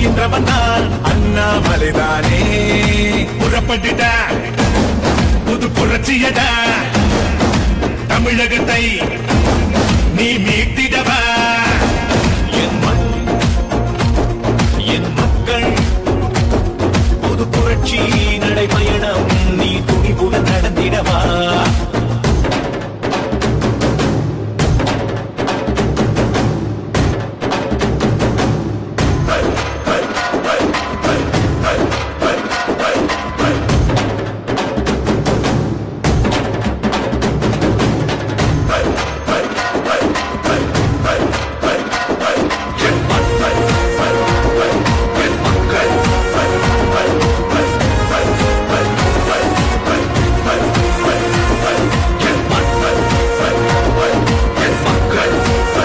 அழிக்கின்றவன் தான் அண்ணாமலைதானே புறப்பட்டுட புது புரட்சியடா தமிழகத்தை நீ மீட்டிடவா என் மண் என் மக்கள் புது புரட்சி நடைபயணம் நீ துணிவுடன் நடந்திடவா என் மக்கள் என் மக்கள் என் மக்கள் என் மக்கள்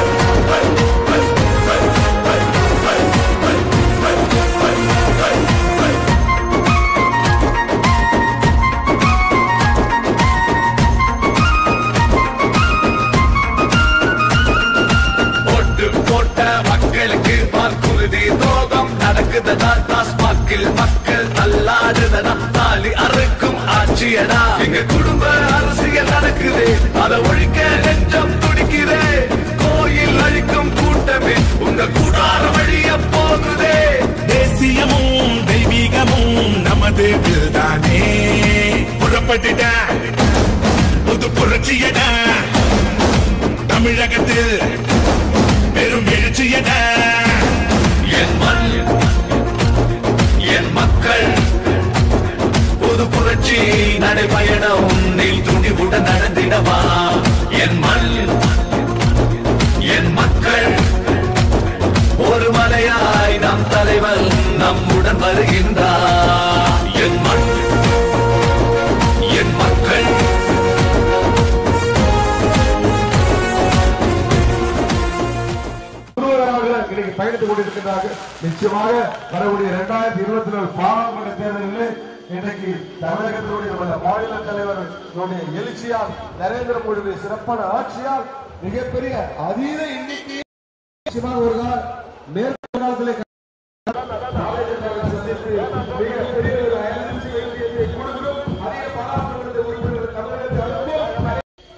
ஓட்டு போட்ட மக்களுக்கு வாக்குறுதி துரோகம் நடக்குதடா டாஸ்மாக்கில் மக்கள் தள்ளாடுதடா தாலி அறுக்கும் ஆட்சியடா எங்க குடும்ப அரசியல் நடக்குது அதை ஒழிக்க நெஞ்சம் துடிக்குதே கோயில் அழிக்கும் கூட்டமே உங்க கூடார வழிய போகுதே தேசியமும் தெய்வீகமும் நமது தானே புறப்பட்டுட புது புரட்சியடா தமிழகத்தில் பெரும் எழுச்சியட என் மண் என் மக்கள் புது புரட்சி நடைபயணம் நீ துணிவுடன் நடந்திடவா என் மண் என் மக்கள் ஒரு மலையாய் நம் தலைவன் நம்முடன் வருகின்றார் என் மண் என் மக்கள் முதல்வராக இன்னைக்கு பயணித்துக் கொண்டிருக்கிறார்கள் நிச்சயமாக வரக்கூடிய இரண்டாயிரத்தி இருபத்தி நாலு பாராளுமன்ற தேர்தலில் இன்றைக்கு தமிழகத்தினுடைய நமது மாநில தலைவர்களுடைய எழுச்சியால் நரேந்திர மோடியுடைய சிறப்பான ஆட்சியால் மிகப்பெரிய அதீத எண்ணிக்கையில் நிச்சயமாக ஒரு நாள் மேற்கு காலத்திலே சந்தித்து மிகப்பெரிய ஒரு எழுச்சி எழுச்சியை கொடுக்கிறோம் அதிக பாராளுமன்ற உறுப்பினர்கள் தமிழகத்தை அனுப்புவோம்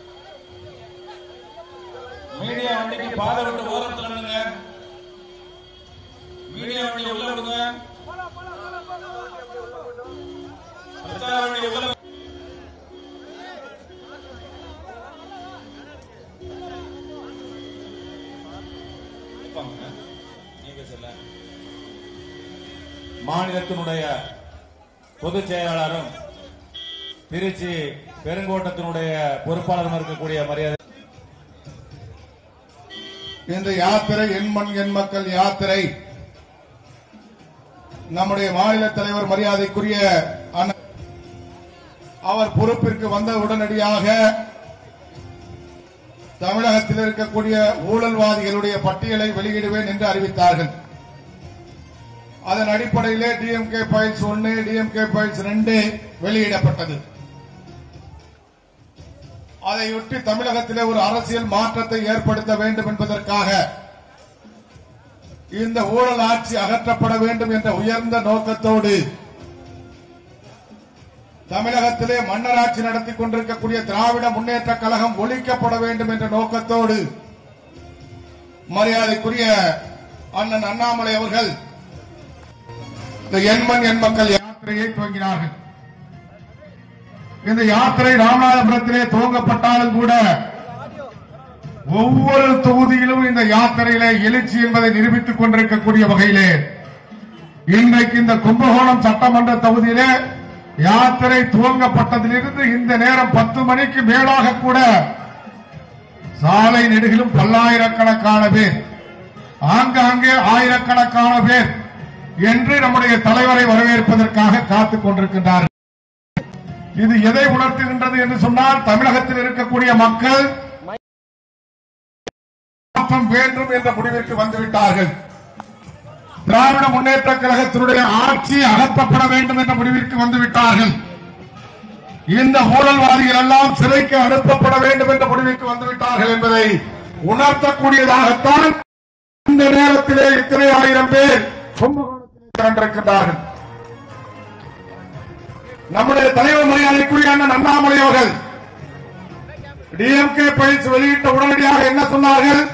மீடியா வண்டிக்கு பாதை விட்டு ஓரத்துல நின்னுங்க மீடியா வண்டி உள்ள விடுங்க பிரச்சார வண்டி உள்ள நிப்பாங்க. நீங்க சொல்ல மாநிலத்தினுடைய பொதுச் செயலாளரும் திருச்சி பெருங்கோட்டத்தினுடைய பொறுப்பாளரும் இருக்கக்கூடிய மரியாதை இந்த யாத்திரை என் மண் என் மக்கள் யாத்திரை நம்முடைய மாநில தலைவர் மரியாதைக்குரிய அண்ணன் அவர் பொறுப்பிற்கு வந்த உடனடியாக தமிழகத்தில் இருக்கக்கூடிய ஊழல்வாதிகளுடைய பட்டியலை வெளியிடுவேன் என்று அறிவித்தார்கள் அதன் அடிப்படையிலே டிஎம்கே ஃபைல்ஸ் ஒன்னு டிஎம்கே ஃபைல்ஸ் ரெண்டு வெளியிடப்பட்டது அதையொட்டி தமிழகத்திலே ஒரு அரசியல் மாற்றத்தை ஏற்படுத்த வேண்டும் என்பதற்காக இந்த ஊழல் ஆட்சி அகற்றப்பட வேண்டும் என்ற உயர்ந்த நோக்கத்தோடு தமிழகத்திலே மன்னராட்சி நடத்தி கொண்டிருக்கக்கூடிய திராவிட முன்னேற்ற கழகம் ஒழிக்கப்பட வேண்டும் என்ற நோக்கத்தோடு மரியாதைக்குரிய அண்ணன் அண்ணாமலை அவர்கள் இந்த எண்மண் எண் மக்கள் யாத்திரையை துவங்கினார்கள் இந்த யாத்திரை ராமநாதபுரத்திலே துவங்கப்பட்டாலும் கூட ஒவ்வொரு தொகுதியிலும் இந்த யாத்திரையிலே எழுச்சி என்பதை நிரூபித்துக் கொண்டிருக்கக்கூடிய வகையிலே இன்றைக்கு இந்த கும்பகோணம் சட்டமன்ற தொகுதியிலே யாத்திரை துவங்கப்பட்டதிலிருந்து இந்த நேரம் பத்து மணிக்கு மேலாக கூட சாலை நெடுகிலும் பல்லாயிரக்கணக்கான பேர் ஆங்காங்கே ஆயிரக்கணக்கான பேர் என்று நம்முடைய தலைவரை வரவேற்பதற்காக காத்துக் கொண்டிருக்கின்றார்கள் இது எதை உணர்த்துகின்றது என்று சொன்னால் தமிழகத்தில் இருக்கக்கூடிய மக்கள் மாற்றம் வேண்டும் என்ற முடிவிற்கு வந்துவிட்டார்கள் திராவிட முன்னேற்ற கழகத்தினுடைய ஆட்சி அகற்றப்பட வேண்டும் என்ற முடிவிற்கு வந்துவிட்டார்கள் இந்த ஊழல்வாதிகள் எல்லாம் சிறைக்கு அனுப்பப்பட வேண்டும் என்ற முடிவிற்கு வந்துவிட்டார்கள் என்பதை உணர்த்தக்கூடியதாகத்தான் இந்த நேரத்திலே இத்தனை ஆயிரம் பேர் கும்பகோணத்தில் திரண்டிருக்கின்றார்கள் நம்முடைய தலைவர் மரியாதைக்குரிய அண்ணன் அண்ணாமலை அவர்கள் டிஎம்கே பயிற்சி வெளியிட்ட உடனடியாக என்ன சொன்னார்கள்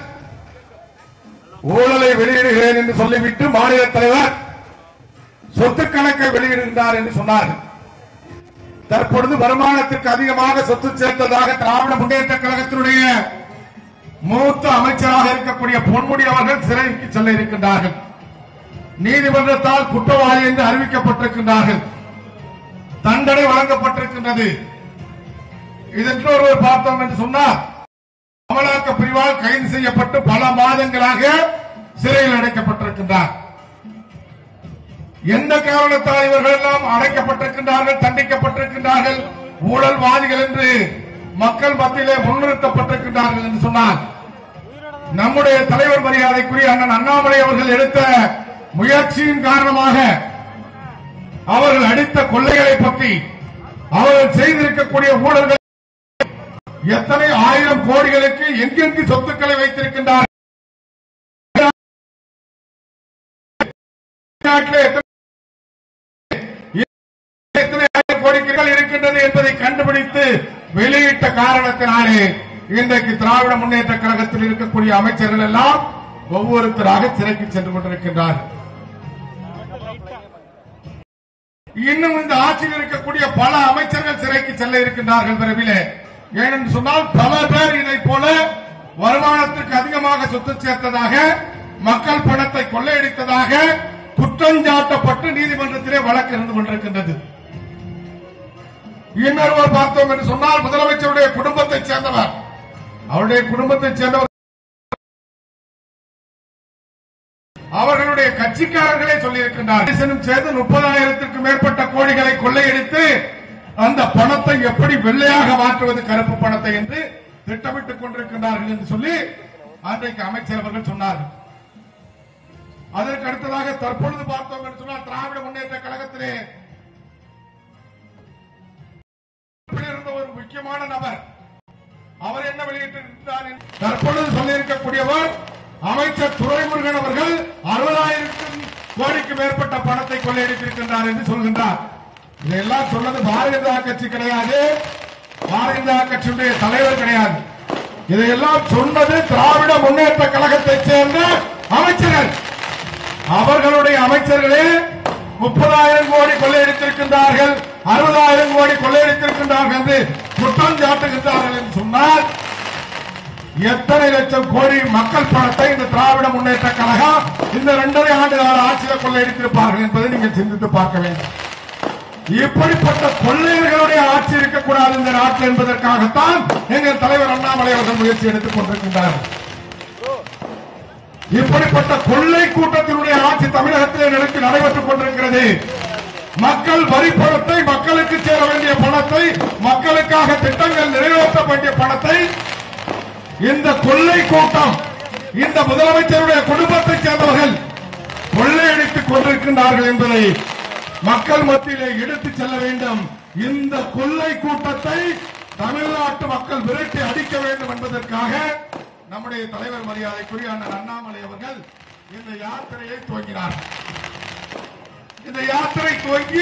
ஊழலை வெளியிடுகிறேன் என்று சொல்லிவிட்டு மாநில தலைவர் சொத்து கணக்கை வெளியிடுகின்றார் என்று சொன்னார்கள் தற்பொழுது வருமானத்திற்கு அதிகமாக சொத்து சேர்த்ததாக திராவிட முன்னேற்ற கழகத்தினுடைய மூத்த அமைச்சராக இருக்கக்கூடிய பொன்முடி அவர்கள் சிறைக்கு செல்ல இருக்கின்றார்கள் நீதிமன்றத்தால் குற்றவாளி என்று அறிவிக்கப்பட்டிருக்கின்றார்கள் தண்டனை வழங்கப்பட்டிருக்கின்றது இதற்கு ஒருவர் பார்த்தோம் என்று சொன்னார் அமலாக்க பிரிவால் கைது செய்யப்பட்டு பல மாதங்களாக சிறையில் அடைக்கப்பட்டிருக்கின்றார் எந்த காரணத்தால் இவர்கள் எல்லாம் அடைக்கப்பட்டிருக்கின்றார்கள் தண்டிக்கப்பட்டிருக்கின்றார்கள் ஊழல்வாதிகள் என்று மக்கள் மத்தியிலே முன்னிறுத்தப்பட்டிருக்கின்றார்கள் என்று சொன்னார் நம்முடைய தலைவர் மரியாதைக்குரிய அண்ணன் அண்ணாமலை அவர்கள் எடுத்த முயற்சியின் காரணமாக அவர்கள் அடித்த கொள்ளைகளை பற்றி அவர்கள் செய்திருக்கக்கூடிய ஊழல்கள் எத்தனை ஆயிரம் கோடிகளுக்கு எங்கெங்கு சொத்துக்களை வைத்திருக்கின்றார்கள் நாட்டிலே எத்தனை எத்தனை ஆயிரம் கோடிகள் இருக்கின்றது என்பதை கண்டுபிடித்து வெளியிட்ட காரணத்தினாலே இன்றைக்கு திராவிட முன்னேற்ற கழகத்தில் இருக்கக்கூடிய அமைச்சர்கள் எல்லாம் ஒவ்வொருத்தராக சிறைக்கு சென்று கொண்டிருக்கின்றார்கள் இன்னும் இந்த ஆட்சியில் இருக்கக்கூடிய பல அமைச்சர்கள் சிறைக்கு செல்ல இருக்கின்றார்கள் விரைவிலே ஏனென்று சொன்னால் பல பேர் இதை போல வருமானத்திற்கு அதிகமாக சொத்து சேர்த்ததாக மக்கள் பணத்தை கொள்ளையடித்ததாக குற்றஞ்சாட்டப்பட்டு நீதிமன்றத்திலே வழக்கு இருந்து கொண்டிருக்கின்றது இன்னொருவர் பார்த்தோம் என்று சொன்னால் முதலமைச்சருடைய குடும்பத்தைச் சேர்ந்தவர் அவருடைய குடும்பத்தைச் சேர்ந்தவர் அவர்களுடைய கட்சிக்காரர்களே சொல்லியிருக்கின்றார் சேர்ந்து முப்பதாயிரத்திற்கும் மேற்பட்ட கோடிகளை கொள்ளையடித்து அந்த பணத்தை எப்படி வெள்ளையாக மாற்றுவது கருப்பு பணத்தை என்று திட்டமிட்டுக் கொண்டிருக்கின்றார்கள் என்று சொல்லி அன்றைக்கு அமைச்சர் அவர்கள் சொன்னார்கள் அதற்கு அடுத்ததாக தற்பொழுது பார்த்தோம் என்று சொன்னால் திராவிட முன்னேற்ற கழகத்திலே இருந்த ஒரு முக்கியமான நபர் அவர் என்ன வெளியிட்டிருக்கிறார் என்று தற்பொழுது சொல்லியிருக்கக்கூடியவர் அமைச்சர் துரைமுருகன் அவர்கள் அறுபதாயிரம் கோடிக்கு மேற்பட்ட பணத்தை கொள்ளையடித்திருக்கின்றார் என்று சொல்கின்றார் இதெல்லாம் சொன்னது பாரதிய ஜனதா கட்சி கிடையாது பாரதிய ஜனதா கட்சியுடைய தலைவர் கிடையாது இதையெல்லாம் சொன்னது திராவிட முன்னேற்ற கழகத்தைச் சேர்ந்த அமைச்சர்கள் அவர்களுடைய அமைச்சர்களே முப்பதாயிரம் கோடி கொள்ளையடித்திருக்கின்றார்கள் அறுபதாயிரம் கோடி கொள்ளையடித்திருக்கின்றார்கள் என்று குற்றம் சாட்டுகின்றார்கள் என்று சொன்னால் எத்தனை லட்சம் கோடி மக்கள் பணத்தை இந்த திராவிட முன்னேற்ற கழகம் இந்த இரண்டரை ஆண்டு கால ஆட்சியில் கொள்ளையடித்திருப்பார்கள் என்பதை நீங்கள் சிந்தித்து பார்க்க வேண்டும் இப்படிப்பட்ட கொள்ளையர்களுடைய ஆட்சி இருக்கக்கூடாது இந்த நாட்டில் என்பதற்காகத்தான் எங்கள் தலைவர் அண்ணாமலை அவர்கள் முயற்சி எடுத்துக் கொண்டிருக்கின்றார்கள் இப்படிப்பட்ட கொள்ளை கூட்டத்தினுடைய ஆட்சி தமிழகத்திலே நடத்தி நடைபெற்றுக் கொண்டிருக்கிறது மக்கள் வரி பணத்தை மக்களுக்கு சேர வேண்டிய பணத்தை மக்களுக்காக திட்டங்கள் நிறைவேற்ற வேண்டிய பணத்தை இந்த கொள்ளை கூட்டம் இந்த முதலமைச்சருடைய குடும்பத்தைச் சேர்ந்தவர்கள் கொள்ளையடித்துக் கொண்டிருக்கின்றார்கள் என்பதை மக்கள் மத்தியிலே எடுத்துச் செல்ல வேண்டும் இந்த கொள்ளை கூட்டத்தை தமிழ்நாட்டு மக்கள் விரட்டி அடிக்க வேண்டும் என்பதற்காக நம்முடைய தலைவர் மரியாதைக்குரிய அண்ணன் அண்ணாமலை அவர்கள் இந்த யாத்திரையை துவங்கினார் இந்த யாத்திரை துவங்கி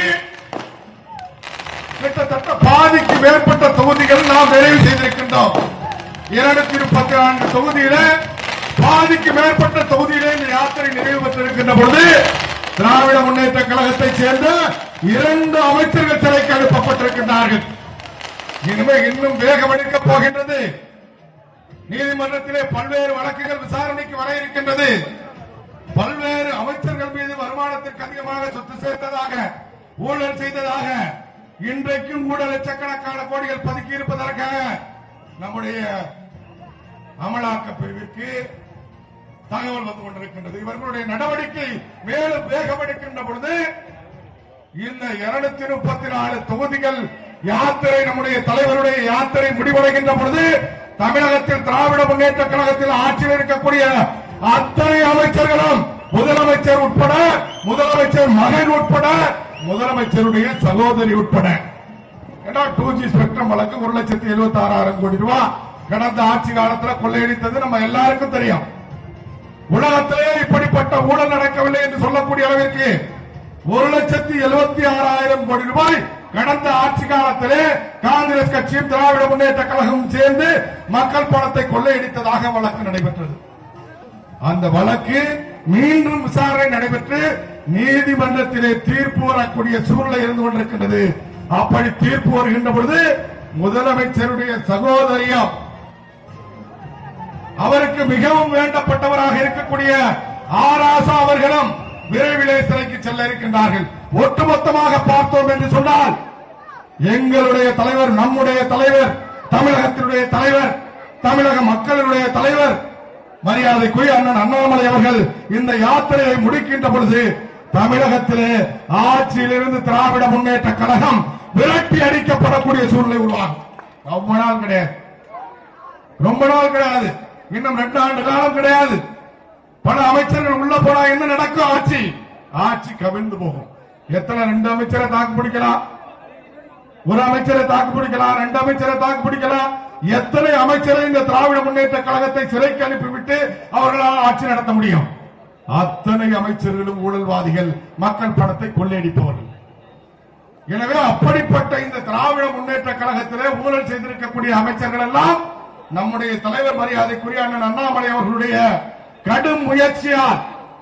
கிட்டத்தட்ட பாதிக்கு மேற்பட்ட தொகுதிகள் நாம் நிறைவு செய்திருக்கின்றோம் இருநூத்தி முப்பத்தி நான்கு தொகுதியில பாதிக்கு மேற்பட்ட தொகுதியிலே இந்த யாத்திரை நிறைவு பெற்றிருக்கின்ற பொழுது திராவிட முன்னேற்ற கழகத்தைச் சேர்ந்த இரண்டு அமைச்சர்கள் சிறைக்கு அனுப்பப்பட்டிருக்கின்றார்கள் இனிமே இன்னும் வேகம் எடுக்கப் போகின்றது நீதிமன்றத்திலே பல்வேறு வழக்குகள் விசாரணைக்கு வர இருக்கின்றது பல்வேறு அமைச்சர்கள் மீது வருமானத்திற்கு அதிகமாக சொத்து சேர்த்ததாக ஊழல் செய்ததாக இன்றைக்கும் கூட லட்சக்கணக்கான கோடிகள் பதுக்கி இருப்பதற்காக நம்முடைய அமலாக்க பிரிவிற்கு தகவல் வந்து கொண்டிருக்கின்றது இவர்களுடைய நடவடிக்கை மேலும் வேகம் எடுக்கின்ற பொழுது இந்த இருநூத்தி முப்பத்தி நாலு தொகுதிகள் யாத்திரை நம்முடைய தலைவருடைய யாத்திரை முடிவடைகின்ற பொழுது தமிழகத்தில் திராவிட முன்னேற்ற கழகத்தில் ஆட்சியில் இருக்கக்கூடிய அத்தனை அமைச்சர்களும் முதலமைச்சர் உட்பட முதலமைச்சர் மகன் உட்பட முதலமைச்சருடைய சகோதரி உட்பட ஏன்னா டூ ஜி ஸ்பெக்ட்ரம் வழக்கு ஒரு லட்சத்தி எழுபத்தி ஆறாயிரம் கோடி ரூபாய் கடந்த ஆட்சி காலத்துல கொள்ளையடித்தது நம்ம எல்லாருக்கும் தெரியும் உலகத்திலே இப்படிப்பட்ட ஊழல் நடக்கவில்லை என்று சொல்லக்கூடிய அளவிற்கு ஒரு லட்சத்தி எழுபத்தி ஆறாயிரம் கோடி ரூபாய் கடந்த ஆட்சி காலத்திலே காங்கிரஸ் கட்சியும் திராவிட முன்னேற்ற கழகமும் சேர்ந்து மக்கள் பணத்தை கொள்ளையடித்ததாக வழக்கு நடைபெற்றது அந்த வழக்கு மீண்டும் விசாரணை நடைபெற்று நீதிமன்றத்திலே தீர்ப்பு வரக்கூடிய சூழ்நிலை இருந்து கொண்டிருக்கின்றது அப்படி தீர்ப்பு வருகின்ற பொழுது முதலமைச்சருடைய சகோதரியம் அவருக்கு மிகவும் வேண்டப்பட்டவராக இருக்கக்கூடிய ஆராசா அவர்களும் விரைவிலே சிறைக்கு செல்ல இருக்கின்றார்கள் ஒட்டுமொத்தமாக பார்த்தோம் என்று சொன்னால் எங்களுடைய தலைவர் நம்முடைய தலைவர் தமிழகத்தினுடைய தலைவர் தமிழக மக்களுடைய தலைவர் மரியாதைக்குரிய அண்ணன் அண்ணாமலை அவர்கள் இந்த யாத்திரையை முடிக்கின்ற பொழுது தமிழகத்திலே ஆட்சியிலிருந்து திராவிட முன்னேற்ற கழகம் விரட்டி அடிக்கப்படக்கூடிய சூழ்நிலை உருவாகும் ரொம்ப நாள் கிடையாது ரொம்ப நாள் கிடையாது இன்னும் ரெண்டு ஆண்டு காலம் கிடையாது பல அமைச்சர்கள் உள்ள போனா என்ன நடக்கும் ஆட்சி ஆட்சி கவிழ்ந்து போகும் எத்தனை ரெண்டு அமைச்சரை தாக்கு பிடிக்கலாம் ஒரு அமைச்சரை தாக்கு பிடிக்கலாம் ரெண்டு அமைச்சரை தாக்கு பிடிக்கலாம் எத்தனை அமைச்சரை இந்த திராவிட முன்னேற்ற கழகத்தை சிறைக்கு அனுப்பிவிட்டு அவர்களால் ஆட்சி நடத்த முடியும் அத்தனை அமைச்சர்களும் ஊழல்வாதிகள் மக்கள் பணத்தை கொள்ளையடிப்பவர்கள் எனவே அப்படிப்பட்ட இந்த திராவிட முன்னேற்ற கழகத்திலே ஊழல் செய்திருக்கக்கூடிய அமைச்சர்கள் எல்லாம் நம்முடைய தலைவர் மரியாதைக்குரிய அண்ணன் அண்ணாமலை அவர்களுடைய கடும் முயற்சியால்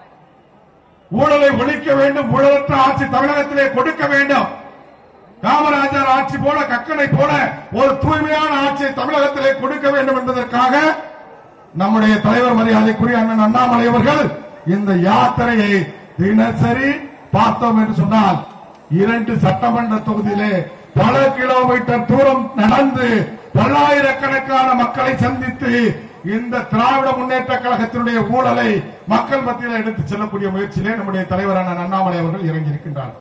ஊழலை ஒழிக்க வேண்டும் ஊழலற்ற ஆட்சி தமிழகத்திலே கொடுக்க வேண்டும் காமராஜர் ஆட்சி போல கக்கனை போல ஒரு தூய்மையான ஆட்சியை தமிழகத்திலே கொடுக்க வேண்டும் என்பதற்காக நம்முடைய தலைவர் மரியாதைக்குரிய அண்ணன் அண்ணாமலை அவர்கள் இந்த யாத்திரையை தினசரி பார்த்தோம் என்று சொன்னால் இரண்டு சட்டமன்ற தொகுதியிலே பல கிலோமீட்டர் தூரம் நடந்து பல்லாயிரக்கணக்கான மக்களை சந்தித்து இந்த திராவிட முன்னேற்ற கழகத்தினுடைய ஊழலை மக்கள் மத்தியில் எடுத்து செல்லக்கூடிய முயற்சியிலே நம்முடைய தலைவரான அண்ணாமலை அவர்கள் இறங்கியிருக்கின்றார்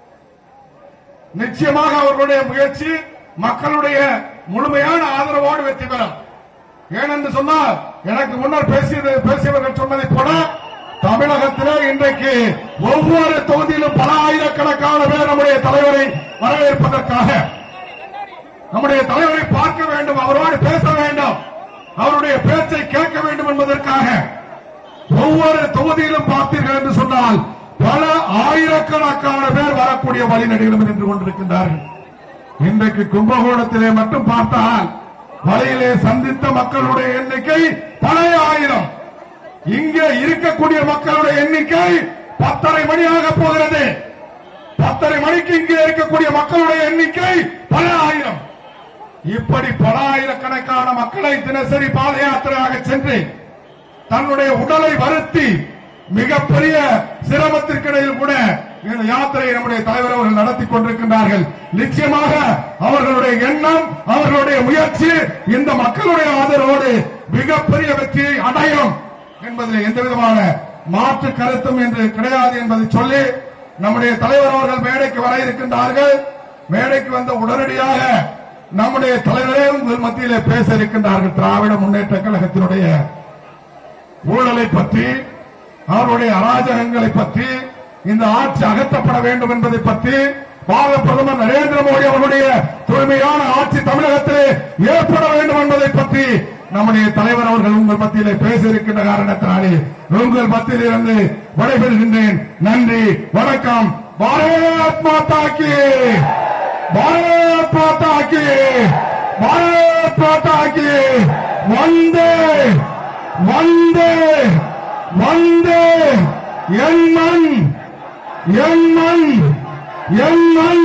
நிச்சயமாக அவர்களுடைய முயற்சி மக்களுடைய முழுமையான ஆதரவோடு வெற்றி பெறும் ஏனென்று சொன்னால் எனக்கு முன்னர் பேசியது பேசியவர்கள் சொன்னதை போல தமிழகத்திலே இன்றைக்கு ஒவ்வொரு தொகுதியிலும் பல ஆயிரக்கணக்கான பேர் நம்முடைய தலைவரை வரவேற்பதற்காக நம்முடைய தலைவரை பார்க்க வேண்டும் அவரோடு பேச வேண்டும் அவருடைய பேச்சை கேட்க வேண்டும் என்பதற்காக ஒவ்வொரு தொகுதியிலும் பார்த்தீர்கள் என்று சொன்னால் பல ஆயிரக்கணக்கான பேர் வரக்கூடிய வழிநடிகளும் நின்று கொண்டிருக்கின்றார்கள் இன்றைக்கு கும்பகோணத்திலே மட்டும் பார்த்தால் வழியிலே சந்தித்த மக்களுடைய எண்ணிக்கை பல ஆயிரம் இங்கே இருக்கக்கூடிய மக்களுடைய எண்ணிக்கை பத்தரை மணியாக போகிறது பத்தரை மணிக்கு இங்கே இருக்கக்கூடிய மக்களுடைய எண்ணிக்கை பல ஆயிரம் இப்படி பல ஆயிரக்கணக்கான மக்களை தினசரி பாத யாத்திரையாக சென்று தன்னுடைய உடலை வருத்தி மிகப்பெரிய சிரமத்திற்கிடையில் கூட இந்த யாத்திரையை நம்முடைய தலைவர் அவர்கள் நடத்தி கொண்டிருக்கின்றார்கள் நிச்சயமாக அவர்களுடைய எண்ணம் அவர்களுடைய முயற்சி இந்த மக்களுடைய ஆதரவோடு மிகப்பெரிய வெற்றியை அடையும் என்பதில் எந்த விதமான மாற்று கருத்தும் என்று கிடையாது என்பதை சொல்லி நம்முடைய தலைவர் அவர்கள் மேடைக்கு வர இருக்கின்றார்கள் மேடைக்கு வந்த உடனடியாக நம்முடைய தலைவரே உங்கள் மத்தியிலே பேச இருக்கின்றார்கள் திராவிட முன்னேற்ற கழகத்தினுடைய ஊழலை பற்றி அவருடைய அராஜகங்களை பற்றி இந்த ஆட்சி அகற்றப்பட வேண்டும் என்பதை பற்றி பாரத பிரதமர் நரேந்திர மோடி அவர்களுடைய தூய்மையான ஆட்சி தமிழகத்திலே ஏற்பட வேண்டும் என்பதை பற்றி நம்முடைய தலைவர் அவர்கள் உங்கள் மத்தியிலே பேச இருக்கின்ற காரணத்தினாலே உங்கள் மத்தியில் இருந்து விடைபெறுகின்றேன் நன்றி வணக்கம் பாரத் மாதா கி பாரத் மாதா கி பாரத் மாதா கி வந்தே வந்தே வந்தே என் மண் என் மண் என் மண்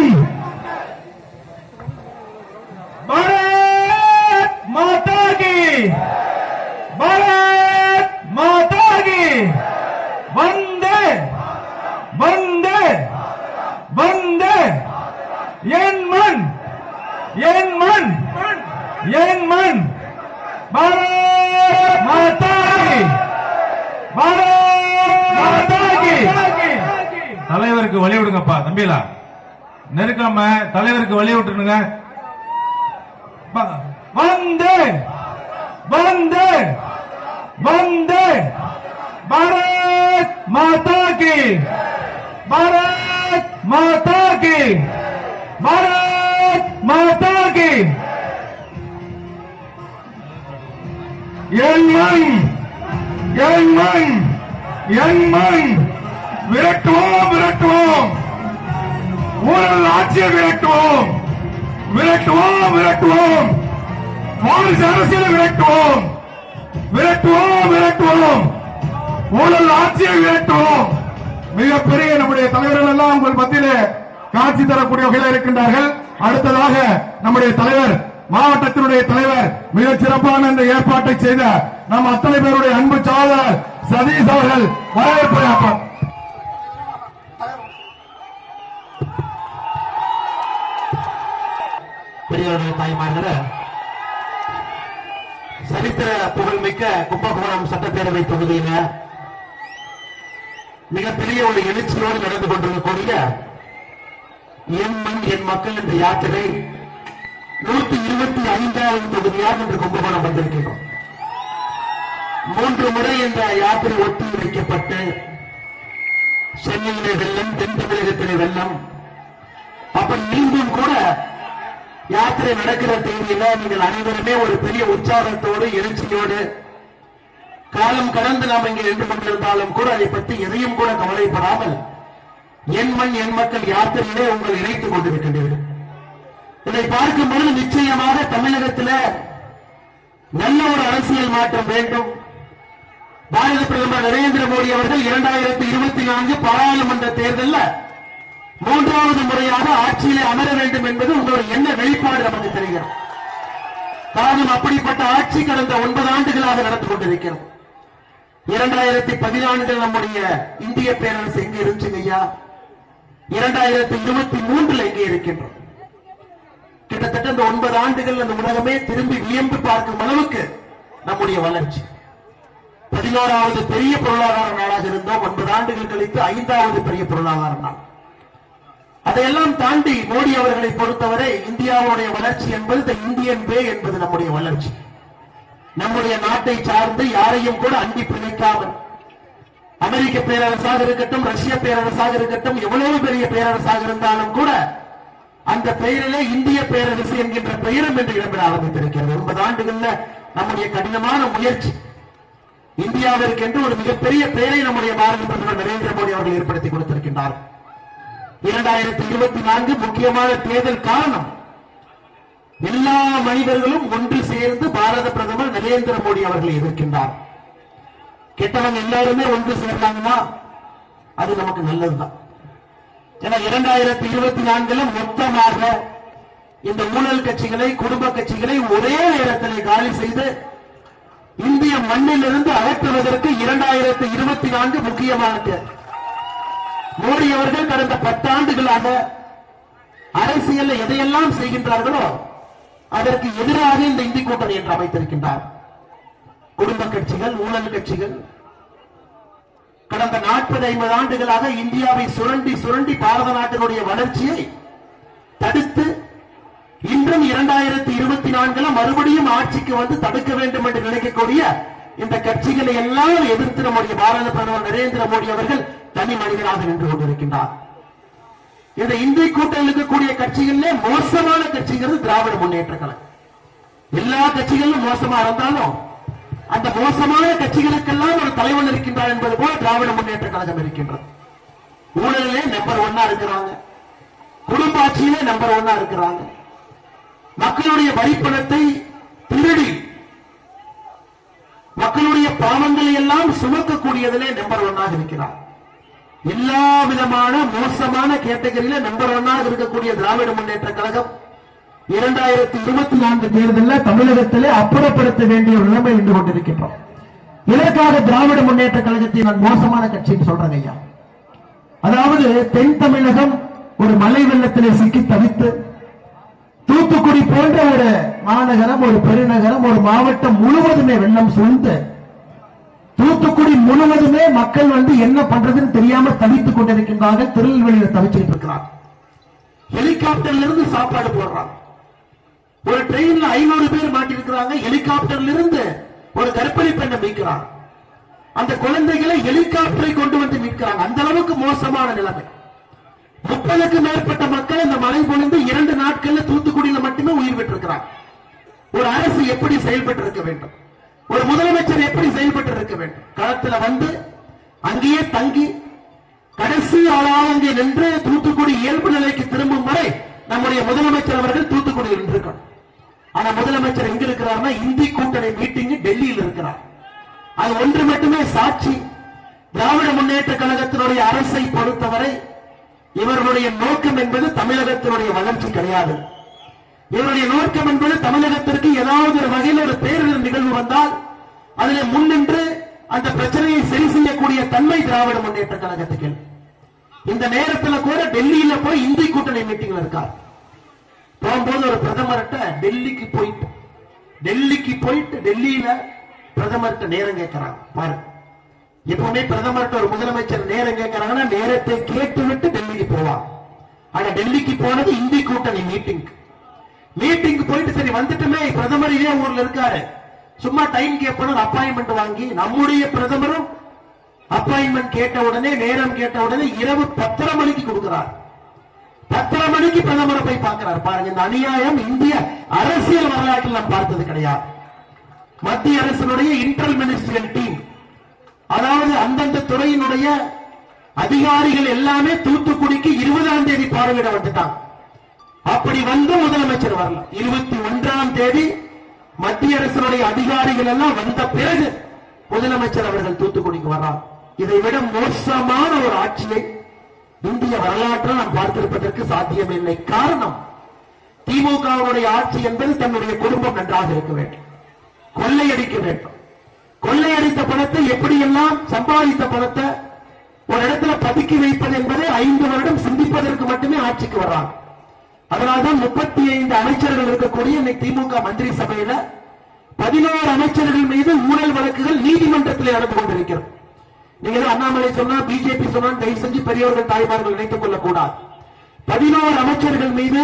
भारत माता की भारत माता की वंदे वंदे वंदे என் மண் என் மண் என் மண் பாரத் மாதா கி பாரத் மாதா கி தலைவருக்கு வழி விடுங்கப்பா தம்பிலா நெருக்காம தலைவருக்கு வழி விட்டுருங்க வந்தே வந்தே வந்தே பாரத் மாதா கி பாரத் மாதா கி பாரத் மாதா கி என் மண் என் மண் என் மண் விரட்டுவோம் விரட்டுவோம் ஊழல் ஆட்சியை விரட்டுவோம் விரட்டுவோம் விரட்டுவோம் வாரிசு அரசியலை விரட்டுவோம் விரட்டுவோம் விரட்டுவோம் ஊழல் ஆட்சியை விரட்டுவோம் மிகப்பெரிய நம்முடைய தலைவர்கள் எல்லாம் உங்கள் மத்தியிலே காட்சி தரக்கூடிய வகையில் இருக்கின்றார்கள் அடுத்ததாக நம்முடைய தலைவர் மாவட்டத்தினுடைய தலைவர் மிகச் சிறப்பான இந்த ஏற்பாட்டை செய்த நம் அத்தனை பேருடைய அன்பு சகோதரர் சதீஷ் அவர்கள் வரவேற்பு பெரியவர்கள் தாய்மார்கள சரித்திர புகழ்மிக்க கும்பகோணம் சட்டப்பேரவை தொகுதியில மிகப்பெரிய ஒரு எழுச்சியோடு நடந்து கொண்டிருக்கக்கூடிய என் மண் என் மக்கள் என்ற யாத்திரை நூத்தி இருபத்தி ஐந்தாவது தொகுதியாக இன்று கும்பகோணம் வந்திருக்கின்றோம் மூன்று முறை இந்த யாத்திரை ஒத்தி வைக்கப்பட்டு சென்னையிலே வெள்ளம் தென் தமிழகத்திலே வெள்ளம் அப்ப மீண்டும் கூட யாத்திரை நடக்கிற தேதியில நீங்கள் அனைவருமே ஒரு பெரிய உற்சாகத்தோடு எழுச்சியோடு காலம் கடந்து நாம் இங்கே நின்று கொண்டிருந்தாலும் கூட அதை பற்றி எதையும் கூட கவலைப்படாமல் என் மண் என் மக்கள் யாத்திரையிலே உங்கள் இணைத்துக் கொண்டிருக்கின்றீர்கள் இதை பார்க்கும் பொழுது நிச்சயமாக தமிழகத்தில் நல்ல ஒரு அரசியல் மாற்றம் வேண்டும் பாரத பிரதமர் நரேந்திர மோடி அவர்கள் இரண்டாயிரத்தி இருபத்தி நான்கு பாராளுமன்ற தேர்தலில் மூன்றாவது முறையாக ஆட்சியிலே அமர வேண்டும் என்பது உங்களுடைய என்ன வெளிப்பாடு நமக்கு தெரிகிறது காரணம் அப்படிப்பட்ட ஆட்சி கடந்த ஒன்பது ஆண்டுகளாக நடந்து கொண்டிருக்கிறோம் இரண்டாயிரத்தி பதினான்கில் நம்முடைய இந்திய பேரரசு எங்கே இருந்துச்சுங்க ஐயா இரண்டாயிரத்தி இருபத்தி மூன்றுல எங்கே இருக்கின்றோம் கிட்டத்தட்ட இந்த ஒன்பது ஆண்டுகள் அந்த உலகமே திரும்பி வியந்து பார்க்கும் அளவுக்கு நம்முடைய வளர்ச்சி பதினோராவது பெரிய பொருளாதார நாடாக இருந்தோம் ஒன்பது ஆண்டுகள் கழித்து ஐந்தாவது பெரிய பொருளாதார நாள் அதையெல்லாம் தாண்டி மோடி அவர்களை பொறுத்தவரை இந்தியாவுடைய வளர்ச்சி என்பது இந்த இந்தியன் வே என்பது நம்முடைய வளர்ச்சி நம்முடைய நாட்டை சார்ந்து யாரையும் கூட அண்டி பிணைக்காமல் அமெரிக்க பேரரசாக இருக்கட்டும் ரஷ்ய பேரரசாக இருக்கட்டும் எவ்வளவு பெரிய பேரரசாக இருந்தாலும் கூட அந்த பெயரிலே இந்திய பேரரசு என்கின்ற பெயரும் என்று இடம்பெற ஆரம்பித்திருக்கிறது ஒன்பது ஆண்டுகள்ல நம்முடைய கடினமான முயற்சி இந்தியாவிற்கு என்று ஒரு மிகப்பெரிய பெயரை நம்முடைய பாரத பிரதமர் நரேந்திர மோடி அவர்கள் ஏற்படுத்தி கொடுத்திருக்கின்றார் இரண்டாயிரத்தி இருபத்தி நான்கு முக்கியமான தேர்தல் காரணம் எல்லா மனிதர்களும் ஒன்று சேர்ந்து பாரத பிரதமர் நரேந்திர மோடி அவர்களை எதிர்க்கின்றார் கெட்டவங்க எல்லாருமே ஒன்று சேர்ந்தாங்கன்னா அது நமக்கு நல்லதுதான் ஏன்னா இரண்டாயிரத்தி இருபத்தி நான்குல மொத்தமாக இந்த ஊழல் கட்சிகளை குடும்ப கட்சிகளை ஒரே நேரத்தில் காலி செய்து இந்திய மண்ணிலிருந்து அகற்றுவதற்கு இரண்டாயிரத்தி இருபத்தி நான்கு முக்கியமான தேர்தல் மோடி அவர்கள் கடந்த பத்தாண்டுகளாக அரசியல் எதையெல்லாம் செய்கின்றார்களோ அதற்கு எதிராக இந்த இந்தி கூட்டணி என்று அமைத்திருக்கின்றார் குடும்ப கட்சிகள் ஊழல் கட்சிகள் கடந்த நாற்பது ஐம்பது ஆண்டுகளாக இந்தியாவை சுரண்டி சுரண்டி பாரத நாட்டினுடைய வளர்ச்சியை தடுத்து இன்றும் இரண்டாயிரத்தி இருபத்தி நான்குல மறுபடியும் ஆட்சிக்கு வந்து தடுக்க வேண்டும் என்று நினைக்கக்கூடிய இந்த கட்சிகளை எல்லாம் எதிர்த்து நம்முடைய பாரத பிரதமர் நரேந்திர மோடி அவர்கள் தனி மனிதனாக நின்று கொண்டிருக்கின்றார் இந்த இந்திய கூட்டணியில் இருக்கக்கூடிய கட்சிகளிலே மோசமான கட்சிங்கிறது திராவிட முன்னேற்ற கழகம் எல்லா கட்சிகளும் மோசமா இருந்தாலும் அந்த மோசமான கட்சிகளுக்கெல்லாம் ஒரு தலைவன் இருக்கின்றார் என்பது போல திராவிட முன்னேற்ற கழகம் இருக்கின்றது ஊழலிலே நம்பர் ஒன்னா இருக்கிறாங்க குடும்ப ஆட்சியிலே நம்பர் ஒன்னா இருக்கிறாங்க மக்களுடைய வரிப்பணத்தை திருடி மக்களுடைய பாவங்களை எல்லாம் சுமக்கக்கூடியதிலே நம்பர் ஒன்னாக இருக்கிறார் எல்லா விதமான மோசமான கேட்டகரியில நம்பர் ஒன்னாக இருக்கக்கூடிய திராவிட முன்னேற்ற கழகம் இரண்டாயிரத்தி இருபத்தி நான்கு தேர்தலில் தமிழகத்திலே அப்புறப்படுத்த வேண்டிய ஒரு நிலைமை நின்று கொண்டிருக்கின்றோம் இதற்காக திராவிட முன்னேற்ற கழகத்தை நான் மோசமான கட்சின்னு சொல்றேன் ஐயா அதாவது தென் தமிழகம் ஒரு மலை வெள்ளத்திலே சிக்கி தவித்து தூத்துக்குடி போன்ற ஒரு மாநகரம் ஒரு பெருநகரம் ஒரு மாவட்டம் முழுவதுமே வெள்ளம் சூழ்ந்து தூத்துக்குடி முழுவதுமே மக்கள் வந்து என்ன பண்றதுன்னு தெரியாம தவித்துக் கொண்டிருக்கின்றார்கள் திருநெல்வேலியில் தவிச்சுட்டு இருக்கிறார் ஹெலிகாப்டர்ல இருந்து சாப்பாடு போடுறாங்க ஒரு ட்ரெயின்ல ஐநூறு பேர் மாட்டிருக்கிறாங்க ஹெலிகாப்டர்ல இருந்து ஒரு கர்ப்பிணி பெண்ணை மீட்கிறாங்க அந்த குழந்தைகளை ஹெலிகாப்டரை கொண்டு வந்து மீட்கிறாங்க அந்த அளவுக்கு மோசமான நிலைமை முப்பதுக்கு மேற்பட்ட மக்கள் இந்த மழை பொழிந்து இரண்டு நாட்கள்ல தூத்துக்குடியில மட்டுமே உயிர் பெற்றிருக்கிறாங்க ஒரு அரசு எப்படி செயல்பட்டு இருக்க வேண்டும் ஒரு முதலமைச்சர் எப்படி செயல்பட்டு இருக்க வேண்டும் களத்துல வந்து அங்கேயே தங்கி கடைசி ஆளாக அங்கே நின்று தூத்துக்குடி இயல்பு நிலைக்கு திரும்பும் வரை நம்முடைய முதலமைச்சர் அவர்கள் தூத்துக்குடியில் நின்றிருக்கணும் ஆனா முதலமைச்சர் எங்க இருக்கிறார்னா இந்தி கூட்டணி மீட்டிங் டெல்லியில் இருக்கிறார் அது ஒன்று மட்டுமே சாட்சி திராவிட முன்னேற்ற கழகத்தினுடைய அரசை பொறுத்தவரை இவர்களுடைய நோக்கம் என்பது தமிழகத்தினுடைய வளர்ச்சி கிடையாது இவருடைய நோக்கம் என்பது தமிழகத்திற்கு ஏதாவது ஒரு வகையில் ஒரு பேரிடர் நிகழ்வு வந்தால் அதில் முன்னின்று அந்த பிரச்சனையை சரி செய்யக்கூடிய தன்மை திராவிட முன்னேற்ற கழகத்துக்கு இல்லை. இந்த நேரத்தில் கூட டெல்லியில போய் இந்தி கூட்டணி மீட்டிங்ல இருக்கார் போகும்போது ஒரு பிரதமர்கிட்ட டெல்லிக்கு போயிட்டு டெல்லிக்கு போயிட்டு டெல்லியில பிரதமர்கிட்ட நேரம் கேட்கிறாங்க பாருங்க எப்பவுமே பிரதமர்கிட்ட ஒரு முதலமைச்சர் நேரம் கேட்கறாங்கன்னா நேரத்தை கேட்டு விட்டு டெல்லிக்கு போவாங்க ஆனா டெல்லிக்கு போனது இந்தி கூட்டணி மீட்டிங் மீட்டிங் போயிட்டு சரி வந்துட்டுமே பிரதமர் இதே ஊர்ல இருக்காரு சும்மா டைம் கேட்பணும் அப்பாயின்மெண்ட் வாங்கி நம்முடைய பிரதமரும் அப்பாயின்மெண்ட் கேட்ட உடனே நேரம் கேட்ட உடனே இரவு பத்தரை மணிக்கு கொடுக்கிறார் பத்தரை மணிக்கு பிரதமரை போய் பார்க்கிறார் பாருங்க இந்த அநியாயம் இந்திய அரசியல் வரலாற்றில் நாம் பார்த்தது கிடையாது மத்திய அரசினுடைய இன்டர் மினிஸ்ட்ரியல் டீம் அதாவது அந்தந்த துறையினுடைய அதிகாரிகள் எல்லாமே தூத்துக்குடிக்கு இருபதாம் தேதி பார்வையிட வந்துட்டாங்க அப்படி வந்து முதலமைச்சர் வரல இருபத்தி ஒன்றாம் தேதி மத்திய அரசினுடைய அதிகாரிகள் எல்லாம் வந்த பிறகு முதலமைச்சர் அவர்கள் தூத்துக்குடிக்கு வர்றார் இதை விட மோசமான ஒரு ஆட்சியை இந்திய வரலாற்றில் நாம் பார்த்திருப்பதற்கு சாத்தியமில்லை காரணம் திமுகவுடைய ஆட்சி என்பது தன்னுடைய குடும்பம் நன்றாக இருக்க வேண்டும் கொள்ளையடிக்க வேண்டும் கொள்ளையடித்த பணத்தை எப்படியெல்லாம் சம்பாதித்த பணத்தை ஒரு இடத்துல பதுக்கி வைப்பது என்பதை ஐந்து வருடம் சிந்திப்பதற்கு மட்டுமே ஆட்சிக்கு வர்றாங்க அதனால்தான் முப்பத்தி ஐந்து அமைச்சர்கள் இருக்கக்கூடிய இன்னைக்கு திமுக மந்திரி சபையில பதினோரு அமைச்சர்கள் மீது ஊழல் வழக்குகள் நீதிமன்றத்தில் நடந்து கொண்டிருக்கிறது நீங்க ஏதோ அண்ணாமலை சொன்னா பிஜேபி சொன்னா தயவு செஞ்சு பெரியவர்கள் தாய்மார்கள் நினைத்துக் கொள்ளக் கூடாது பதினோரு அமைச்சர்கள் மீது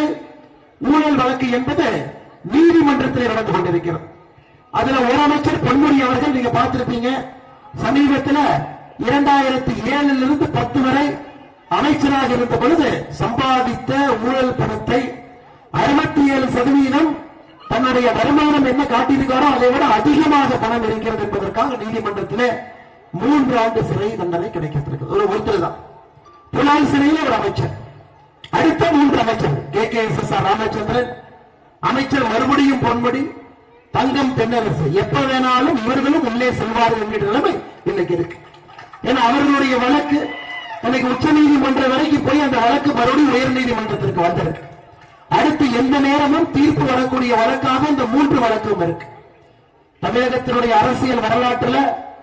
ஊழல் வழக்கு என்பது நீதிமன்றத்தில் நடந்து கொண்டிருக்கிறது அதுல ஒரு அமைச்சர் பொன்முடி அவர்கள் நீங்க பார்த்திருப்பீங்க சமீபத்தில் இரண்டாயிரத்தி ஏழுல இருந்து பத்து வரை அமைச்சராக இருந்த பொழுது சம்பாதித்த ஊழல் பணத்தை அறுபத்தி ஏழு சதவீதம் தன்னுடைய வருமானம் என்ன காட்டியிருக்காரோ அதை விட அதிகமாக பணம் இருக்கிறது என்பதற்காக நீதிமன்றத்திலே மூன்று ஆண்டு சிறை தண்டனை கிடைக்கிறது ஒரு ஒருத்தர் தான் புலால் சிறையில் ஒரு அமைச்சர் அடுத்த மூன்று அமைச்சர் K K S S R Ramachandran அமைச்சர் மறுபடியும் பொன்முடி தங்கம் தென்னரசு எப்ப வேணாலும் இவர்களும் உள்ளே செல்வார்கள் என்கிற நிலைமை இன்னைக்கு இருக்கு ஏன்னா அவர்களுடைய வழக்கு இன்னைக்கு உச்ச நீதிமன்றம் வரைக்கும் போய் அந்த வழக்கு மறுபடியும் உயர் நீதிமன்றத்திற்கு வந்திருக்கு அடுத்து எந்த நேரமும் தீர்ப்பு வரக்கூடிய வழக்காக இந்த மூன்று வழக்கும் இருக்கு தமிழகத்தினுடைய அரசியல் வரலாற்றுல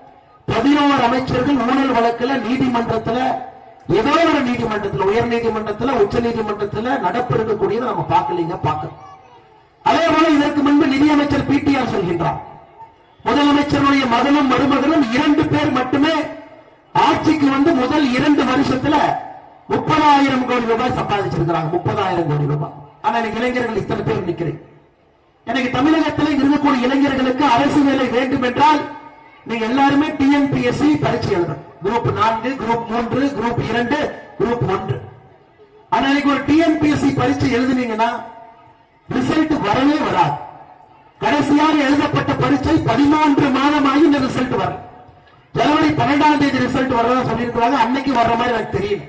பதினோரு அமைச்சர்கள் ஊழல் வழக்குல நீதிமன்றத்துல ஏதோ ஒரு நீதிமன்றத்துல உயர் நீதிமன்றத்துல உச்ச நீதிமன்றத்துல நடப்பு இருக்கக்கூடியதை நம்ம பார்க்கலீங்க பார்க்கணும் அதே போல இதற்கு முன்பு நிதியமைச்சர் பிடிஆர் சொல்கின்றார் முதலமைச்சருடைய மகனும் மருமகனும் இரண்டு பேர் மட்டுமே ஆட்சிக்கு வந்து முதல் இரண்டு வருஷத்துல முப்பதாயிரம் கோடி ரூபாய் சம்பாதிச்சிருக்கிறாங்க முப்பதாயிரம் கோடி ரூபாய் ஆனா இன்னைக்கு இளைஞர்கள் இத்தனை பேர் நிக்கிறேன் எனக்கு தமிழகத்தில் இருக்கக்கூடிய இளைஞர்களுக்கு அரசு வேலை வேண்டும் என்றால் நீங்க எல்லாருமே டிஎன்பிஎஸ்சி பரீட்சை எழுதணும் குரூப் நான்கு குரூப் மூன்று குரூப் இரண்டு குரூப் ஒன்று ஆனா இன்னைக்கு ஒரு டிஎன்பிஎஸ்சி பரீட்சை எழுதுனீங்கன்னா ரிசல்ட் வரவே வராது கடைசியாக எழுதப்பட்ட பரீட்சை பதிமூன்று மாதமாகி இந்த ரிசல்ட் வரும் ஜனவரி பன்னெண்டாம் தேதி ரிசல்ட் வர்றதா சொல்லியிருக்கிறாங்க அன்னைக்கு வர்ற மாதிரி எனக்கு தெரியல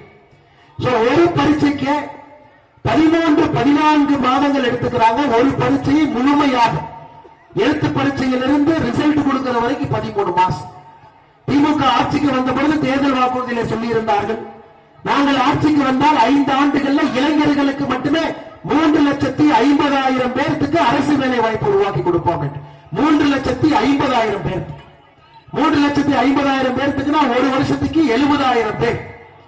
சோ ஒரு பரீட்சைக்கு பதிமூன்று பதினான்கு மாதங்கள் எடுத்துக்கிறாங்க ஒரு பரீட்சையை முழுமையாக எழுத்து பரீட்சையிலிருந்து ரிசல்ட் கொடுக்கிற வரைக்கும் பதிமூணு மாசம் திமுக ஆட்சிக்கு வந்த பொழுது தேர்தல் வாக்குறுதியில சொல்லி இருந்தார்கள் நாங்கள் ஆட்சிக்கு வந்தால் ஐந்து ஆண்டுகள்ல இளைஞர்களுக்கு மட்டுமே மூன்று லட்சத்தி ஐம்பதாயிரம் பேர்த்துக்கு அரசு வேலை வாய்ப்பு உருவாக்கி கொடுப்போம் என்று மூன்று லட்சத்தி ஐம்பதாயிரம் பேர் மூன்று லட்சத்தி ஐம்பதாயிரம் பேர்த்துக்குன்னா ஒரு வருஷத்துக்கு எழுபதாயிரம் பேர்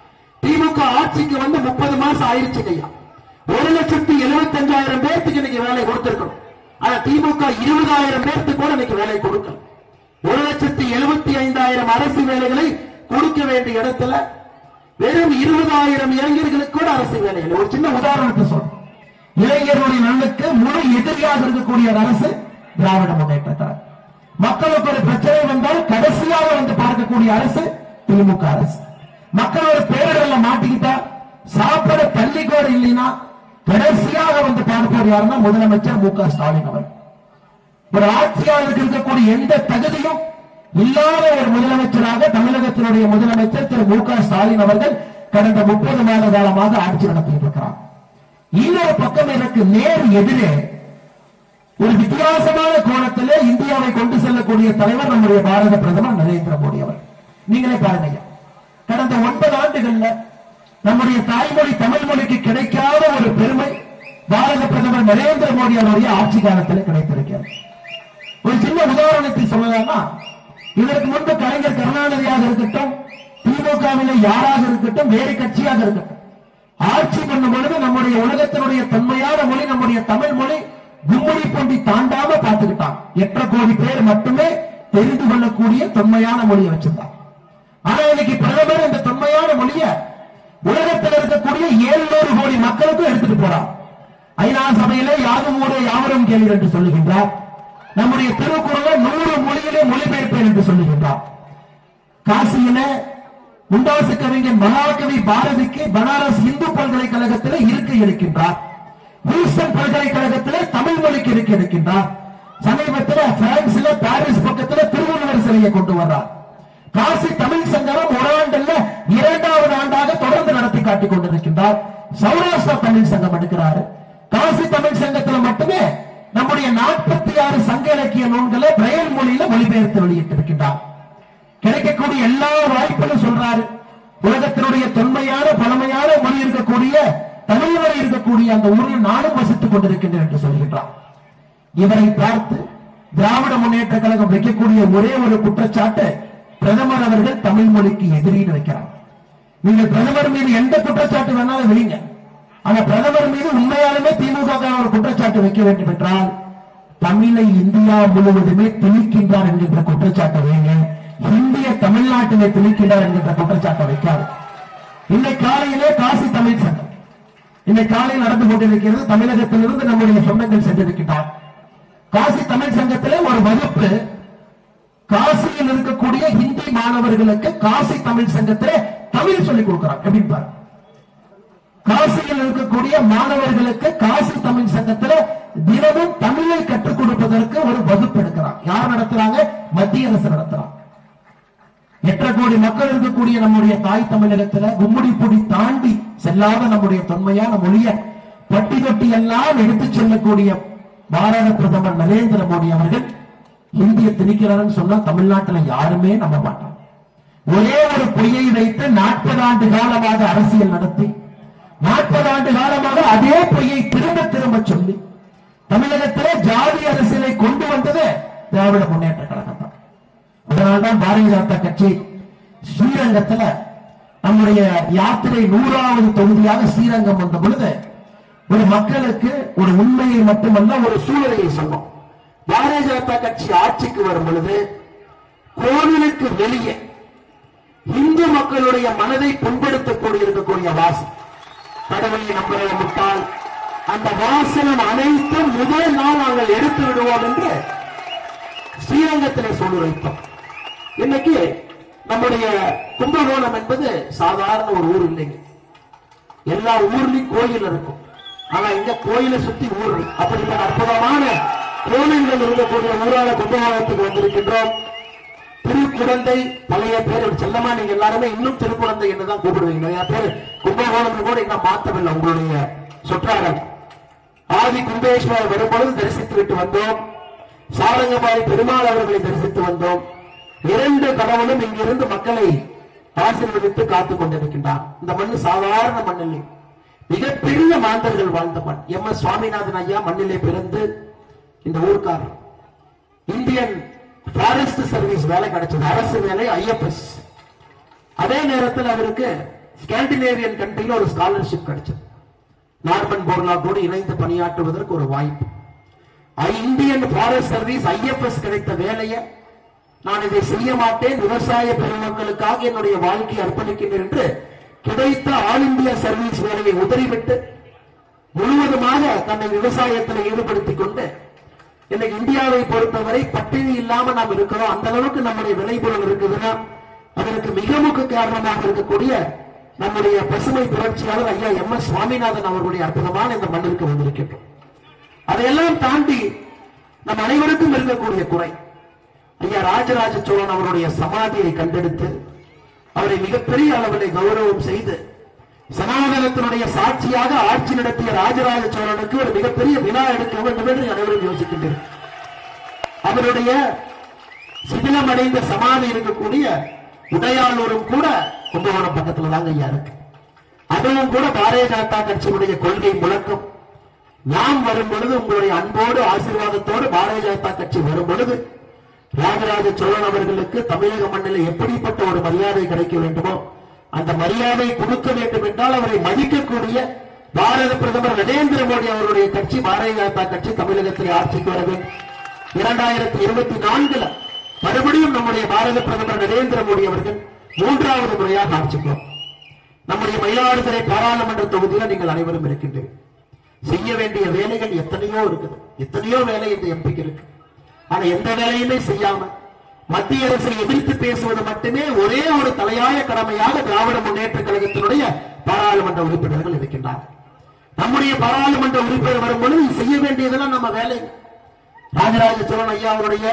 திமுக ஆட்சிக்கு வந்து முப்பது மாசம் ஆயிருச்சு ஐயா ஒரு லட்சத்தி எழுபத்தி அஞ்சாயிரம் பேர்த்துக்கு இன்னைக்கு வேலை கொடுத்திருக்கணும் ஆனா திமுக இருபதாயிரம் பேர்த்துக்கு கூட இன்னைக்கு வேலை கொடுக்கல ஒரு லட்சத்தி எழுபத்தி ஐந்தாயிரம் அரசு வேலைகளை கொடுக்க வேண்டிய இடத்துல வெறும் இருபதாயிரம் இளைஞர்களுக்கு கூட அரசு வேலை இல்லை ஒரு சின்ன உதாரணத்தை சொல்றேன் இளைஞர்களுடைய நலனுக்கு முழு எதிரியாக இருக்கக்கூடிய ஒரு அரசு திராவிட முன்னேற்ற கழகம் மக்களுக்கு ஒரு பிரச்சனை வந்தால் கடைசியாக வந்து பார்க்கக்கூடிய அரசு திமுக அரசு மக்கள் ஒரு பேரிடர்ல மாட்டிக்கிட்டா சாப்பிட பள்ளிக்கூட இல்லைன்னா கடைசியாக வந்து பார்ப்பவர் யாருன்னா முதலமைச்சர் மு க ஸ்டாலின் அவர் ஒரு ஆட்சியாளருக்கு இருக்கக்கூடிய எந்த தகுதியும் இல்லாத ஒரு முதலமைச்சராக தமிழகத்தினுடைய முதலமைச்சர் திரு மு க ஸ்டாலின் அவர்கள் கடந்த முப்பது மாத காலமாக ஆட்சி நடத்திட்டு இருக்கிறான் இன்னொரு பக்கம் எனக்கு நேர் எதிரே ஒரு வித்தியாசமான கோணத்திலே இந்தியாவை கொண்டு செல்லக்கூடிய தலைவர் நம்முடைய பாரத பிரதமர் நரேந்திர மோடி அவர் நீங்களே பாருங்க ஐயா. கடந்த ஒன்பது ஆண்டுகள்ல நம்முடைய தாய்மொழி தமிழ் மொழிக்கு கிடைக்காத ஒரு பெருமை பாரத பிரதமர் நரேந்திர மோடி அவருடைய ஆட்சி காலத்தில் கிடைத்திருக்கிறது ஒரு சின்ன உதாரணத்தை சொல்லலாமா இதற்கு முன்பு கலைஞர் கருணாநிதியாக இருக்கட்டும் திமுகவிலே யாராக இருக்கட்டும் வேறு கட்சியாக இருக்கட்டும் ஆட்சி பண்ணும் பொழுது நம்முடைய உலகத்தினுடைய தொன்மையான மொழி நம்முடைய தமிழ் மொழி கும்முடி பொண்டி தாண்டாம பார்த்துக்கிட்டான் எட்டரை கோடி பேர் மட்டுமே தெரிந்து கொள்ளக்கூடிய தொன்மையான மொழியை வச்சிருந்தான் ஆனா இன்னைக்கு பிரதமர் இந்த தொன்மையான மொழிய உலகத்தில் இருக்கக்கூடிய ஏழுநூறு கோடி மக்களுக்கும் எடுத்துட்டு போறார் ஐநா சபையிலே யாரும் ஊரே யாவரும் கேள்வி என்று சொல்லுகின்றார் நம்முடைய திருக்குறளை நூறு மொழியிலே மொழிபெயர்ப்பேன் என்று சொல்லுகின்றார் காசியில முண்டாசு கவிஞன் மகாகவி பாரதிக்கு பனாரஸ் இந்து பல்கலைக்கழகத்திலே இருக்கை இருக்கின்றார் ஹூஸ்டன் பல்கலைக்கழகத்திலே தமிழ் மொழிக்கு இருக்கை இருக்கின்றார் சமீபத்தில் பிரான்ஸ்ல பாரிஸ் பக்கத்துல திருவள்ளுவர் சிலையை கொண்டு வர்றார் காசி தமிழ் சங்கமம் ஒரு ஆண்டுல இரண்டாவது ஆண்டாக தொடர்ந்து நடத்தி காட்டிக் கொண்டிருக்கின்றார் சௌராஷ்டிரா தமிழ் சங்கம் எடுக்கிறாரு காசி தமிழ் சங்கத்துல மட்டுமே நம்முடைய நாற்பத்தி ஆறு சங்க இலக்கிய நூல்களை பிரெயல் மொழியில மொழிபெயர்த்து வெளியிட்டிருக்கின்றார் கிடைக்கக்கூடிய எல்லா வாய்ப்புகளும் சொல்றாரு உலகத்தினுடைய தொன்மையான பழமையான மொழி இருக்கக்கூடிய தமிழ் மொழி இருக்கக்கூடிய அந்த ஊரில் நானும் வசித்துக் கொண்டிருக்கின்றேன் என்று சொல்கின்றார் இவரை பார்த்து திராவிட முன்னேற்ற கழகம் வைக்கக்கூடிய ஒரே ஒரு குற்றச்சாட்டு பிரதமர் அவர்கள் தமிழ் மொழிக்கு எதிரின்னு வைக்கிறார் நீங்க பிரதமர் மீது எந்த குற்றச்சாட்டு வேணாலும் வைங்க ஆனா பிரதமர் மீது உண்மையாலுமே திமுக ஒரு குற்றச்சாட்டு வைக்க வேண்டும் என்றால் தமிழை இந்தியா முழுவதுமே திணிக்கின்றார் என்கின்ற குற்றச்சாட்டை வைங்க இந்திய தமிழ்நாட்டிலே திணிக்கின்றார் என்கின்ற குற்றச்சாட்டை வைக்காது இன்னைக்கு காலையிலே காசி தமிழ் சங்கம் இன்னைக்கு காலையில் நடந்து கொண்டிருக்கிறது தமிழகத்திலிருந்து நம்முடைய சொந்தங்கள் சென்றிருக்கின்றார் காசி தமிழ் சங்கத்திலே ஒரு வகுப்பு காசியில் இருக்கக்கூடிய ஹிந்தி மாணவர்களுக்கு காசி தமிழ் சங்கத்திலே தமிழ் சொல்லிக் கொடுக்கிறார் எப்படி பாருங்க காசியில் இருக்கக்கூடிய மாணவர்களுக்கு காசி தமிழ் சங்கத்துல தினமும் தமிழை கற்றுக் கொடுப்பதற்கு ஒரு வகுப்பு எடுக்கிறார் யார் நடத்துறாங்க மத்திய அரசு நடத்துறாங்க எட்டரை கோடி மக்கள் இருக்கக்கூடிய நம்முடைய தாய் தமிழகத்துல கும்முடி பொடி தாண்டி செல்லாத நம்முடைய தொன்மையான மொழிய பட்டி தொட்டி எல்லாம் எடுத்துச் செல்லக்கூடிய பாரத பிரதமர் நரேந்திர மோடி அவர்கள் இந்திய திணிக்கிறார்னு சொன்னா தமிழ்நாட்டுல யாருமே நம்ப மாட்டாங்க ஒரே ஒரு பொய்யை வைத்து நாற்பது ஆண்டு காலமாக அரசியல் நடத்தி நாற்பது ஆண்டு காலமாக அதே பொய்யை திரும்ப திரும்ப சொல்லி தமிழகத்திலே ஜாதி அரசியலை கொண்டு வந்தது திராவிட முன்னேற்ற கழகம் தான் அதனால்தான் பாரதிய ஜனதா கட்சி ஸ்ரீரங்கத்துல நம்முடைய யாத்திரை நூறாவது தொகுதியாக ஸ்ரீரங்கம் வந்த பொழுது ஒரு மக்களுக்கு ஒரு உண்மையை மட்டுமல்ல ஒரு சூழலையை சொன்னோம் பாரதிய ஜனதா கட்சி ஆட்சிக்கு வரும் பொழுது கோவிலுக்கு வெளியே இந்து மக்களுடைய மனதை புண்படுத்தக்கூடிய இருக்கக்கூடிய வாசி கடவுளை நம்புகிற முட்டாள் அந்த வாசனம் அனைத்தும் முதல் நாள் நாங்கள் எடுத்து விடுவோம் என்று ஸ்ரீரங்கத்திலே சொல்லி வைத்தோம் இன்னைக்கு நம்முடைய கும்பகோணம் என்பது சாதாரண ஒரு ஊர் இல்லைங்க எல்லா ஊர்லயும் கோயில் இருக்கும் ஆனா இங்க கோயிலை சுத்தி ஊர் இருக்கு. அப்படிப்பட்ட அற்புதமான கோவில்கள் இருக்கக்கூடிய ஊரான கும்பகோணத்துக்கு வந்திருக்கின்றோம் திருக்குழந்தை பழைய பேர் செல்லமா நீங்க எல்லாருமே இன்னும் திருக்குழந்தை என்றுதான் கூப்பிடுவீங்க நிறைய பேர் கும்பகோணம் கூட இன்னும் மாத்தவில்லை உங்களுடைய சொற்றாடல் ஆதி கும்பேஸ்வரர் வரும்பொழுது தரிசித்து விட்டு வந்தோம் சாரங்கபாணி பெருமாள் அவர்களை தரிசித்து வந்தோம் இரண்டு கடவுளும் இங்கிருந்து மக்களை ஆசீர்வதித்து காத்துக் கொண்டிருக்கின்றார் இந்த மண் சாதாரண மண் இல்லை மிகப்பெரிய மாந்தர்கள் வாழ்ந்த மண் எம் எஸ் சுவாமிநாதன் ஐயா மண்ணிலே பிறந்து இந்த ஊர்க்காரர் இந்தியன் ஃபாரஸ்ட் சர்வீஸ் வேலை கிடைச்சது அரசு வேலை ஐஎஃப்எஸ் அதே நேரத்தில் அவருக்கு ஸ்காண்டினேவியன் கண்ட்ரியில் ஒரு ஸ்காலர்ஷிப் கிடைச்சது நார்மன் போர்லாட்டோடு இணைந்து பணியாற்றுவதற்கு ஒரு வாய்ப்பு I- Indian Forest Service IFS கிடைத்த வேலையை நான் இதை செய்ய மாட்டேன் விவசாய பெருமக்களுக்காக என்னுடைய வாழ்க்கையை அர்ப்பணிக்கின்றேன் என்று கிடைத்த ஆல் இந்தியா சர்வீஸ் வேலையை உதறிவிட்டு முழுவதுமாக தன்னை விவசாயத்தில் ஈடுபடுத்திக் கொண்டு இன்னைக்கு இந்தியாவை பொறுத்தவரை பட்டினி இல்லாம நாம் இருக்கிறோம் அந்த அளவுக்கு நம்முடைய விளைபொருள் இருக்குதுன்னா அதற்கு மிக முக்கிய காரணமாக இருக்கக்கூடிய நம்முடைய பசுமை புரட்சியாளர் ஐயா எம் எஸ் சுவாமிநாதன் அவர்களுடைய அற்புதமான இந்த மண்ணிற்கு வந்திருக்கின்றோம் அதையெல்லாம் தாண்டி நம் அனைவருக்கும் இருக்கக்கூடிய குறை ஐயா ராஜராஜ சோழன் அவருடைய சமாதியை கண்டெடுத்து அவரை மிகப்பெரிய அளவிலே கௌரவம் செய்து சனாதனத்தினுடைய சாட்சியாக ஆட்சி நடத்திய ராஜராஜ சோழனுக்கு ஒரு மிகப்பெரிய விழா எடுக்க வேண்டும் என்று அனைவரும் யோசிக்கின்றனர் அவருடைய சிதிலமடைந்த சமாதி இருக்கக்கூடிய உடையாளூரும் கூட கும்பகோணம் பக்கத்துல தாங்க ஐயா இருக்கு அதுவும் கூட பாரதிய ஜனதா கட்சியினுடைய கொள்கை முழக்கம் நாம் வரும் பொழுது உங்களுடைய அன்போடு ஆசீர்வாதத்தோடு பாரதிய ஜனதா கட்சி வரும் பொழுது ராஜராஜ சோழன் அவர்களுக்கு தமிழக மண்ணில் எப்படிப்பட்ட ஒரு மரியாதை கிடைக்க வேண்டுமோ அந்த மரியாதை கொடுக்க வேண்டும் என்றால் அவரை மதிக்கக்கூடிய பாரத பிரதமர் நரேந்திர மோடி அவருடைய கட்சி பாரதிய ஜனதா கட்சி தமிழகத்தில் ஆட்சிக்கு வர வேண்டும் இரண்டாயிரத்தி இருபத்தி நான்குல மறுபடியும் நம்முடைய பாரத பிரதமர் நரேந்திர மோடி அவர்கள் மூன்றாவது முறையாக ஆட்சிக்கு வரும். நம்முடைய மயிலாடுதுறை பாராளுமன்ற தொகுதியில நீங்கள் அனைவரும் இருக்கின்றீர்கள் செய்ய வேண்டிய வேலைகள் எத்தனையோ இருக்குது எத்தனையோ வேலை இந்த எம்பிக்கு இருக்கு ஆனா எந்த வேலையுமே செய்யாம மத்திய அரசை எதிர்த்து பேசுவது மட்டுமே ஒரே ஒரு தலையாய கடமையாக திராவிட முன்னேற்ற கழகத்தினுடைய பாராளுமன்ற உறுப்பினர்கள் இருக்கின்றார் நம்முடைய பாராளுமன்ற உறுப்பினர் வரும்பொழுது செய்ய வேண்டியதெல்லாம் நம்ம வேலை ராஜராஜ சோழன் ஐயா அவருடைய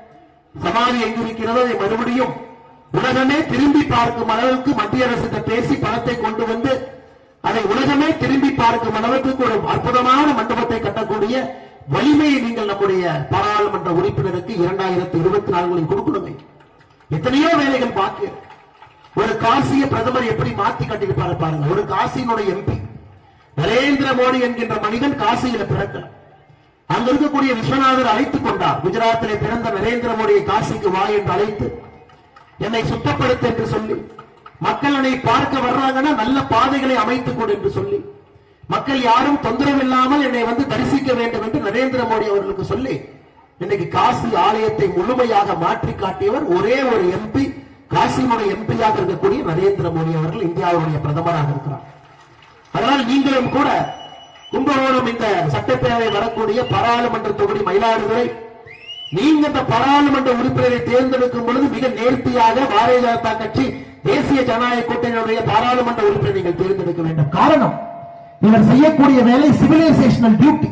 சமாதி எங்கு இருக்கிறதோ அதை மறுபடியும் உலகமே திரும்பி பார்க்கும் அளவுக்கு மத்திய அரசு பேசி பணத்தை கொண்டு வந்து அதை உலகமே திரும்பி பார்க்கும் அளவுக்கு ஒரு அற்புதமான மண்டபத்தை கட்டக்கூடிய வலிமையை நீங்கள் நம்முடைய பாராளுமன்ற உறுப்பினருக்கு இரண்டாயிரத்தி இருபத்தி நான்கில் கொடுக்கணுமே எத்தனையோ வேலைகள் பாக்கி இருக்கு. ஒரு காசிய பிரதமர் எப்படி மாத்தி கட்டிருப்பாரு பாருங்க ஒரு காசியினுடைய எம்பி நரேந்திர மோடி என்கின்ற மனிதன் காசியில பிறக்கல அங்க இருக்கக்கூடிய விஸ்வநாதர் அழைத்துக் கொண்டார் குஜராத்திலே பிறந்த நரேந்திர மோடியை காசிக்கு வா என்று அழைத்து என்னை சுத்தப்படுத்த என்று சொல்லி மக்கள் என்னை பார்க்க வர்றாங்கன்னா நல்ல பாதைகளை அமைத்துக் கொடு என்று சொல்லி மக்கள் யாரும் தொந்தரவு இல்லாமல் என்னை வந்து தரிசிக்க வேண்டும் என்று நரேந்திர மோடி அவர்களுக்கு சொல்லி இன்னைக்கு காசி ஆலயத்தை முழுமையாக மாற்றி காட்டியவர் ஒரே ஒரு எம்பி காசியினுடைய எம்பியாக இருக்கக்கூடிய நரேந்திர மோடி அவர்கள் இந்தியாவுடைய பிரதமராக இருக்கிறார் அதனால் நீங்களும் கூட கும்பகோணம் இந்த சட்டப்பேரவை வரக்கூடிய பாராளுமன்ற தொகுதி மயிலாடுதுறை நீங்க இந்த பாராளுமன்ற உறுப்பினரை தேர்ந்தெடுக்கும் பொழுது மிக நேர்த்தியாக பாரதிய ஜனதா கட்சி தேசிய ஜனநாயக கூட்டணியுடைய பாராளுமன்ற உறுப்பினரை நீங்கள் தேர்ந்தெடுக்க வேண்டும் காரணம் இவர் செய்யக்கூடிய வேலை சிவிலைசேஷனல் டியூட்டி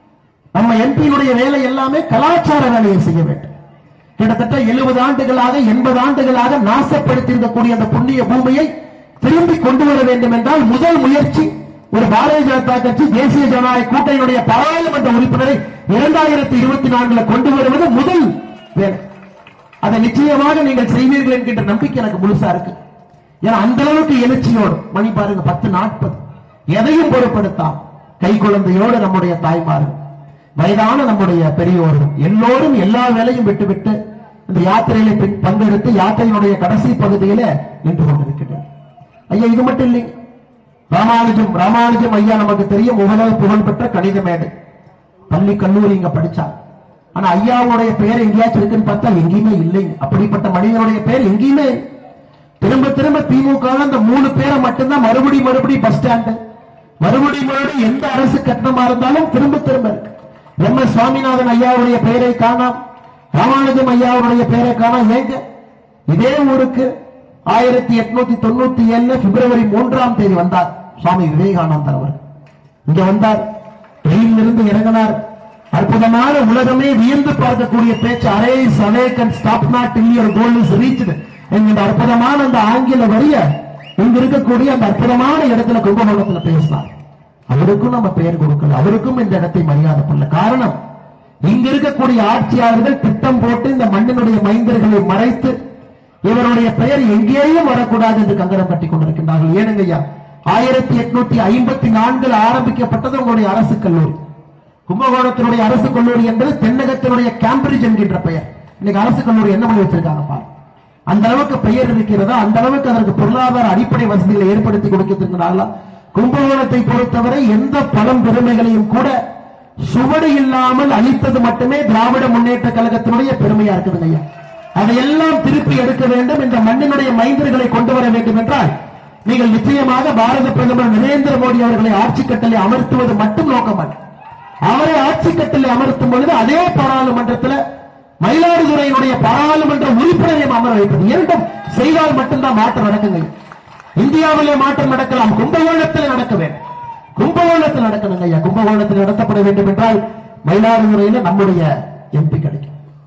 நம்ம எம்பியினுடைய வேலை எல்லாமே கலாச்சார வேலையை செய்ய வேண்டும் கிட்டத்தட்ட எழுபது ஆண்டுகளாக எண்பது ஆண்டுகளாக நாசப்படுத்தி இருக்கக்கூடிய அந்த புண்ணிய பூமியை திரும்பி கொண்டு வர வேண்டும் என்றால் முதல் முயற்சி ஒரு பாரதிய ஜனதா கட்சி தேசிய ஜனநாயக கூட்டணியுடைய பாராளுமன்ற உறுப்பினரை இரண்டாயிரத்தி இருபத்தி நான்குல கொண்டு வருவது முதல் வேலை அதை நிச்சயமாக நீங்கள் செய்வீர்கள் என்கின்ற நம்பிக்கை எனக்கு முழுசா இருக்கு ஏன்னா அந்த அளவுக்கு எழுச்சியோடு மணி பாருங்க பத்து நாற்பது எதையும் பொருட்படுத்தாம் கை குழந்தையோடு நம்முடைய தாய்மார்கள் வயதான நம்முடைய பெரியோர்கள் எல்லோரும் எல்லா வேலையும் விட்டுவிட்டு இந்த யாத்திரையில பின் பங்கெடுத்து யாத்திரையினுடைய கடைசி பகுதியில நின்று கொண்டிருக்கின்றனர் ஐயா இது மட்டும் இல்லைங்க ராமானுஜம் ராமானுஜம் ஐயா நமக்கு தெரியும் உலக புகழ்பெற்ற கணித மேடை பள்ளி கல்லூரி இங்க படிச்சார் ஆனா ஐயாவுடைய பெயர் எங்கேயாச்சும் இருக்குன்னு பார்த்தா எங்கேயுமே இல்லைங்க அப்படிப்பட்ட மனிதனுடைய பெயர் எங்கேயுமே இல்லை. திரும்ப திரும்ப திமுக ல அந்த மூணு பேரை மட்டும்தான் மறுபடி மறுபடி பஸ் ஸ்டாண்டு மறுபடி மறுபடி எந்த அரசு கட்டணமா இருந்தாலும் திரும்ப திரும்ப இருக்கு எம் எஸ் சுவாமிநாதன் ஐயாவுடைய பெயரை காணாம் ராமானுஜம் ஐயாவுடைய பெயரை காணாம் ஏங்க இதே ஊருக்கு ஆயிரத்தி எட்நூத்தி தொண்ணூத்தி ஏழுல பிப்ரவரி மூன்றாம் தேதி வந்தார் சுவாமி விவேகானந்தர் அவர் இங்க வந்தார் ட்ரெயினில் இருந்து இறங்கினார் அற்புதமான உலகமே வியந்து பார்க்கக்கூடிய பேச்சு arise awake and stop not till your goal is reached என்கிற அற்புதமான அந்த ஆங்கில வரிய இங்க இருக்கக்கூடிய அந்த அற்புதமான இடத்துல கும்பகோணத்துல பேசினார் அவருக்கும் நம்ம பெயர் கொடுக்கல அவருக்கும் இந்த இடத்தை மரியாதை பண்ணல காரணம் இங்க இருக்கக்கூடிய ஆட்சியாளர்கள் திட்டம் போட்டு இந்த மண்ணினுடைய மைந்தர்களை மறைத்து இவருடைய பெயர் எங்கேயும் வரக்கூடாது என்று கங்கணம் கட்டி கொண்டிருக்கின்றார்கள் ஏனுங்க ஐயா ஆயிரத்தி எட்நூத்தி ஐம்பத்தி நான்கில் ஆரம்பிக்கப்பட்டது உங்களுடைய அரசு கல்லூரி கும்பகோணத்தினுடைய அரசு கல்லூரி என்பது தென்னகத்தினுடைய கேம்பிரிட்ஜ் என்கின்ற பெயர் இன்னைக்கு அரசு கல்லூரி என்ன பண்ணி வச்சிருக்காங்க பாரு அந்த அளவுக்கு பெயர் இருக்கிறதா அந்த அளவுக்கு அதற்கு பொருளாதார அடிப்படை வசதிகளை ஏற்படுத்தி கொடுத்திருக்கிறார்களா கும்பகோணத்தை பொறுத்தவரை எந்த பலம் பெருமைகளையும் கூட சுவடு இல்லாமல் அளித்தது மட்டுமே திராவிட முன்னேற்ற கழகத்தினுடைய பெருமையா இருக்குதுங்க ஐயா அதையெல்லாம் திருப்பி எடுக்க வேண்டும் இந்த மண்ணினுடைய மைந்தர்களை கொண்டு வர வேண்டும் என்றால் நீங்கள் நிச்சயமாக பாரத பிரதமர் நரேந்திர மோடி அவர்களை ஆட்சி கட்டளை அமர்த்துவது மட்டும் நோக்கமல்ல அவரை ஆட்சி கட்டளை அமர்த்தும் பொழுது அதே பாராளுமன்றத்தில் மயிலாடுதுறையினுடைய பாராளுமன்ற உறுப்பினரையும் அமர வைப்பது இரண்டும் செய்தால் மட்டும்தான் மாற்றம் நடக்குங்க இந்தியாவிலே மாற்றம் நடக்கலாம் கும்பகோணத்தில் நடக்க வேண்டும் கும்பகோணத்தில் நடக்கணுங்க ஐயா கும்பகோணத்தில் நடத்தப்பட வேண்டும் என்றால் மயிலாடுதுறையில நம்முடைய எம்பி கிடைக்கும்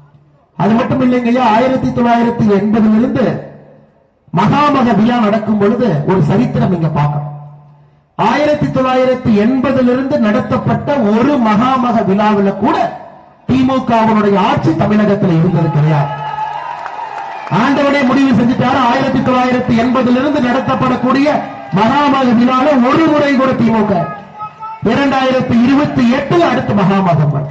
அது மட்டும் இல்லைங்க ஐயா ஆயிரத்தி தொள்ளாயிரத்தி எண்பதிலிருந்து மகாமக விழா நடக்கும் பொழுது ஒரு சரித்திரம் இங்க பார்க்கணும் ஆயிரத்தி தொள்ளாயிரத்தி எண்பதிலிருந்து நடத்தப்பட்ட ஒரு மகாமக விழாவில் கூட திமுகவினுடைய ஆட்சி தமிழகத்தில் இருந்தது கிடையாது ஆண்டவனே முடிவு செஞ்சுட்டாரு ஆயிரத்தி தொள்ளாயிரத்தி எண்பதிலிருந்து நடத்தப்படக்கூடிய மகாமக விழால ஒரு முறை கூட திமுக இரண்டாயிரத்தி இருபத்தி எட்டுல அடுத்த மகாமகம் வரும்.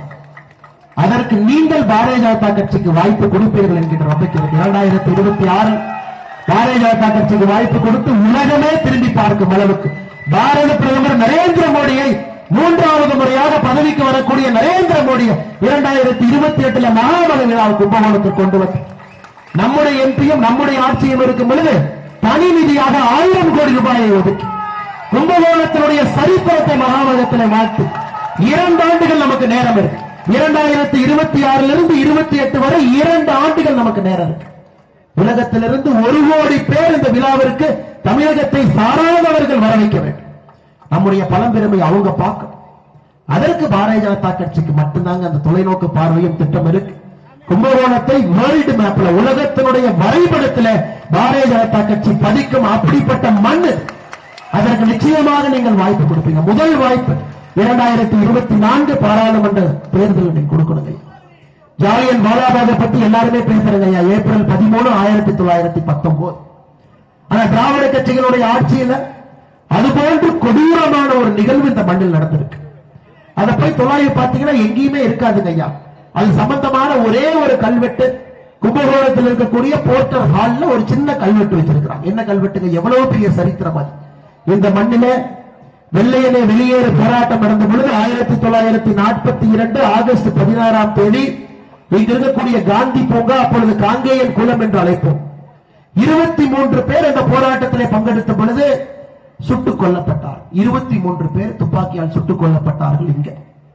அதற்கு நீங்கள் பாரதிய ஜனதா கட்சிக்கு வாய்ப்பு கொடுப்பீர்கள் என்கின்ற நம்பிக்கை இருக்கு இரண்டாயிரத்தி இருபத்தி ஆறு பாரதிய ஜனதா கட்சிக்கு வாய்ப்பு கொடுத்து உலகமே திரும்பி பார்க்கும் அளவுக்கு பாரத பிரதமர் நரேந்திர மோடியை மூன்றாவது முறையாக பதவிக்கு வரக்கூடிய நரேந்திர மோடியை இரண்டாயிரத்தி இருபத்தி எட்டுல மகாமக விழாவுக்கு கும்பகோணத்தில் கொண்டு வந்து நம்முடைய எம்பியும் நம்முடைய ஆட்சியும் இருக்கும் பொழுது தனி நிதியாக ஆயிரம் கோடி ரூபாயை ஒதுக்கி கும்பகோணத்தினுடைய சரித்திரத்தை மகாமகத்தில் மாற்றி இரண்டு ஆண்டுகள் நமக்கு நேரம் இருக்கு இரண்டாயிரத்தி இருபத்தி ஆறுல இருந்து இருபத்தி எட்டு வரை இரண்டு ஆண்டுகள் நமக்கு நேரம் இருக்கு உலகத்திலிருந்து ஒரு கோடி பேர் இந்த விழாவிற்கு தமிழகத்தை சாராதவர்கள் வர வைக்க வேண்டும் நம்முடைய பழம்பெருமை அவங்க பார்க்கணும் அதற்கு பாரதிய ஜனதா கட்சிக்கு மட்டும்தாங்க அந்த தொலைநோக்கு பார்வையும் திட்டம் இருக்கு கும்பகோணத்தை வேர்ல்டு மேப்ல உலகத்தினுடைய வரைபடத்துல பாரதிய ஜனதா கட்சி பதிக்கும் அப்படிப்பட்ட மண் அதற்கு நிச்சயமாக நீங்கள் வாய்ப்பு கொடுப்பீங்க முதல் வாய்ப்பு இரண்டாயிரத்தி இருபத்தி நான்கு பாராளுமன்ற தேர்தலில் நீங்க கொடுக்கணுங்க ஜாலியன் வாலாபாகை பத்தி எல்லாருமே பேசுறாங்க ஐயா ஏப்ரல் பதிமூணு ஆயிரத்தி தொள்ளாயிரத்தி பத்தொன்பது ஆனா திராவிட கட்சிகளுடைய ஆட்சியில அது போன்று கொடூரமான ஒரு நிகழ்வு இந்த மண்ணில் நடந்திருக்கு அதை போய் தொள்ளாயிரம் பார்த்தீங்கன்னா எங்கேயுமே இருக்காதுங்க ஐயா அது சம்பந்தமான ஒரே ஒரு கல்வெட்டு கும்பகோணத்தில் இருக்கக்கூடிய போர்ட்டர் ஹால்ல ஒரு சின்ன கல்வெட்டு வச்சிருக்கிறாங்க என்ன கல்வெட்டுங்க எவ்வளவு பெரிய சரித்திரம் அது இந்த மண்ணிலே வெள்ளையனே வெளியேறு போராட்டம் நடந்த பொழுது ஆயிரத்தி தொள்ளாயிரத்தி நாற்பத்தி இரண்டு ஆகஸ்ட் பதினாறாம் தேதி இங்க இருக்கக்கூடிய காந்தி பூங்கா அப்பொழுது காங்கேயன் குளம் என்று அழைப்போம் இருபத்தி மூன்று பேர் அந்த போராட்டத்திலே பங்கெடுத்த பொழுது சுட்டுக் கொல்லப்பட்டார் இருபத்தி மூன்று பேர் துப்பாக்கியால் சுட்டுக் கொல்லப்பட்டார்கள் இங்க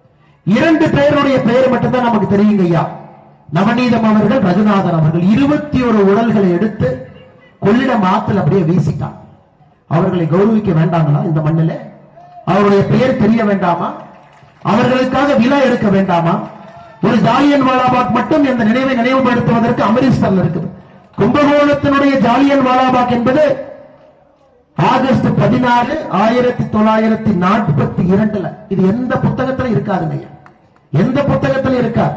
இரண்டு பேருடைய பெயர் மட்டும்தான் நமக்கு தெரியுங்க ஐயா நவநீதம் அவர்கள் ரகுநாதன் அவர்கள் இருபத்தி ஒரு உடல்களை எடுத்து கொள்ளிடம் ஆத்துல அப்படியே வீசிட்டான் அவர்களை கௌரவிக்க வேண்டாங்களா இந்த மண்ணிலே அவருடைய பெயர் தெரிய வேண்டாமா அவர்களுக்காக விழா எடுக்க வேண்டாமா ஒரு ஜாலியன் வாலாபாக் மட்டும் இந்த நினைவை நினைவுபடுத்துவதற்கு அமிர்தசர்ல இருக்குது கும்பகோணத்தினுடைய ஜாலியன் வாலாபாக் என்பது ஆகஸ்ட் பதினாறு ஆயிரத்தி தொள்ளாயிரத்தி நாற்பத்தி இரண்டுல இது எந்த புத்தகத்துல இருக்காதுங்க ஐயா. எந்த புத்தகத்துல இருக்காது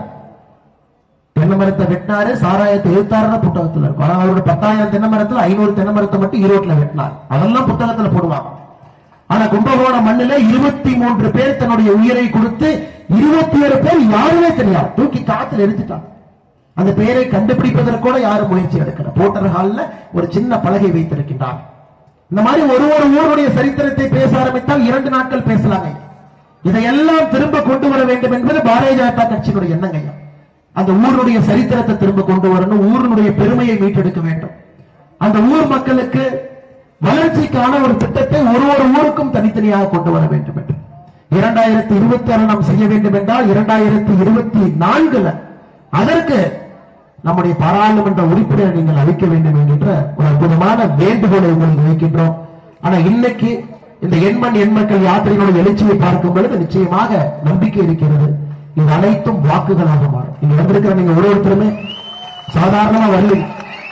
தென்னை மரத்தை வெட்டினாரு சாராயத்தை எழுத்தாருன்னு புத்தகத்துல இருக்கும் ஆனா அவரோட பத்தாயிரம் தென்னை மரத்துல ஐநூறு தென்னை மரத்தை மட்டும் ஈரோட்ல வெட்டினார் அதெல்லாம் புத்தகத்துல போடுவாங்க ஆனா கும்பகோணம் மண்ணில இருபத்தி மூன்று பேர் தன்னுடைய உயிரை கொடுத்து இருபத்தி ஏழு பேர் யாருமே தெரியாது தூக்கி காத்துல எரிஞ்சிட்டாங்க அந்த பெயரை கண்டுபிடிப்பதற்கூட யாரும் முயற்சி எடுக்கல போட்டர் ஹால்ல ஒரு சின்ன பலகை வைத்திருக்கின்றார் இந்த மாதிரி ஒரு ஒரு ஊருடைய சரித்திரத்தை பேச ஆரம்பித்தால் இரண்டு நாட்கள் பேசலாங்க இதையெல்லாம் திரும்ப கொண்டு வர வேண்டும் என்பது பாரதிய ஜனதா கட்சியினுடைய எண்ணங்க ஐயா. அந்த ஊருடைய சரித்திரத்தை திரும்ப கொண்டு வரணும் ஊரினுடைய பெருமையை மீட்டெடுக்க வேண்டும் அந்த ஊர் மக்களுக்கு வளர்ச்சிக்கான ஒரு திட்டத்தை ஒரு ஒரு ஊருக்கும் தனித்தனியாக கொண்டு வர வேண்டும் என்று இரண்டாயிரத்தி இருபத்தி ஆறு நாம் செய்ய வேண்டும் என்றால் இரண்டாயிரத்தி இருபத்தி நான்குல அதற்கு நம்முடைய பாராளுமன்ற உறுப்பினர் நீங்கள் அளிக்க வேண்டும் என்கின்ற ஒரு அற்புதமான வேண்டுகோளை உங்களுக்கு வைக்கின்றோம் ஆனா இன்னைக்கு இந்த எண்மண் எண்மக்கள் யாத்திரையினுடைய எழுச்சியை பார்க்கும் பொழுது நிச்சயமாக நம்பிக்கை இருக்கிறது இது அனைத்தும் வாக்குகளாக மாறும் இங்க வந்திருக்கிற நீங்க ஒரு ஒருத்தருமே சாதாரணமா வரல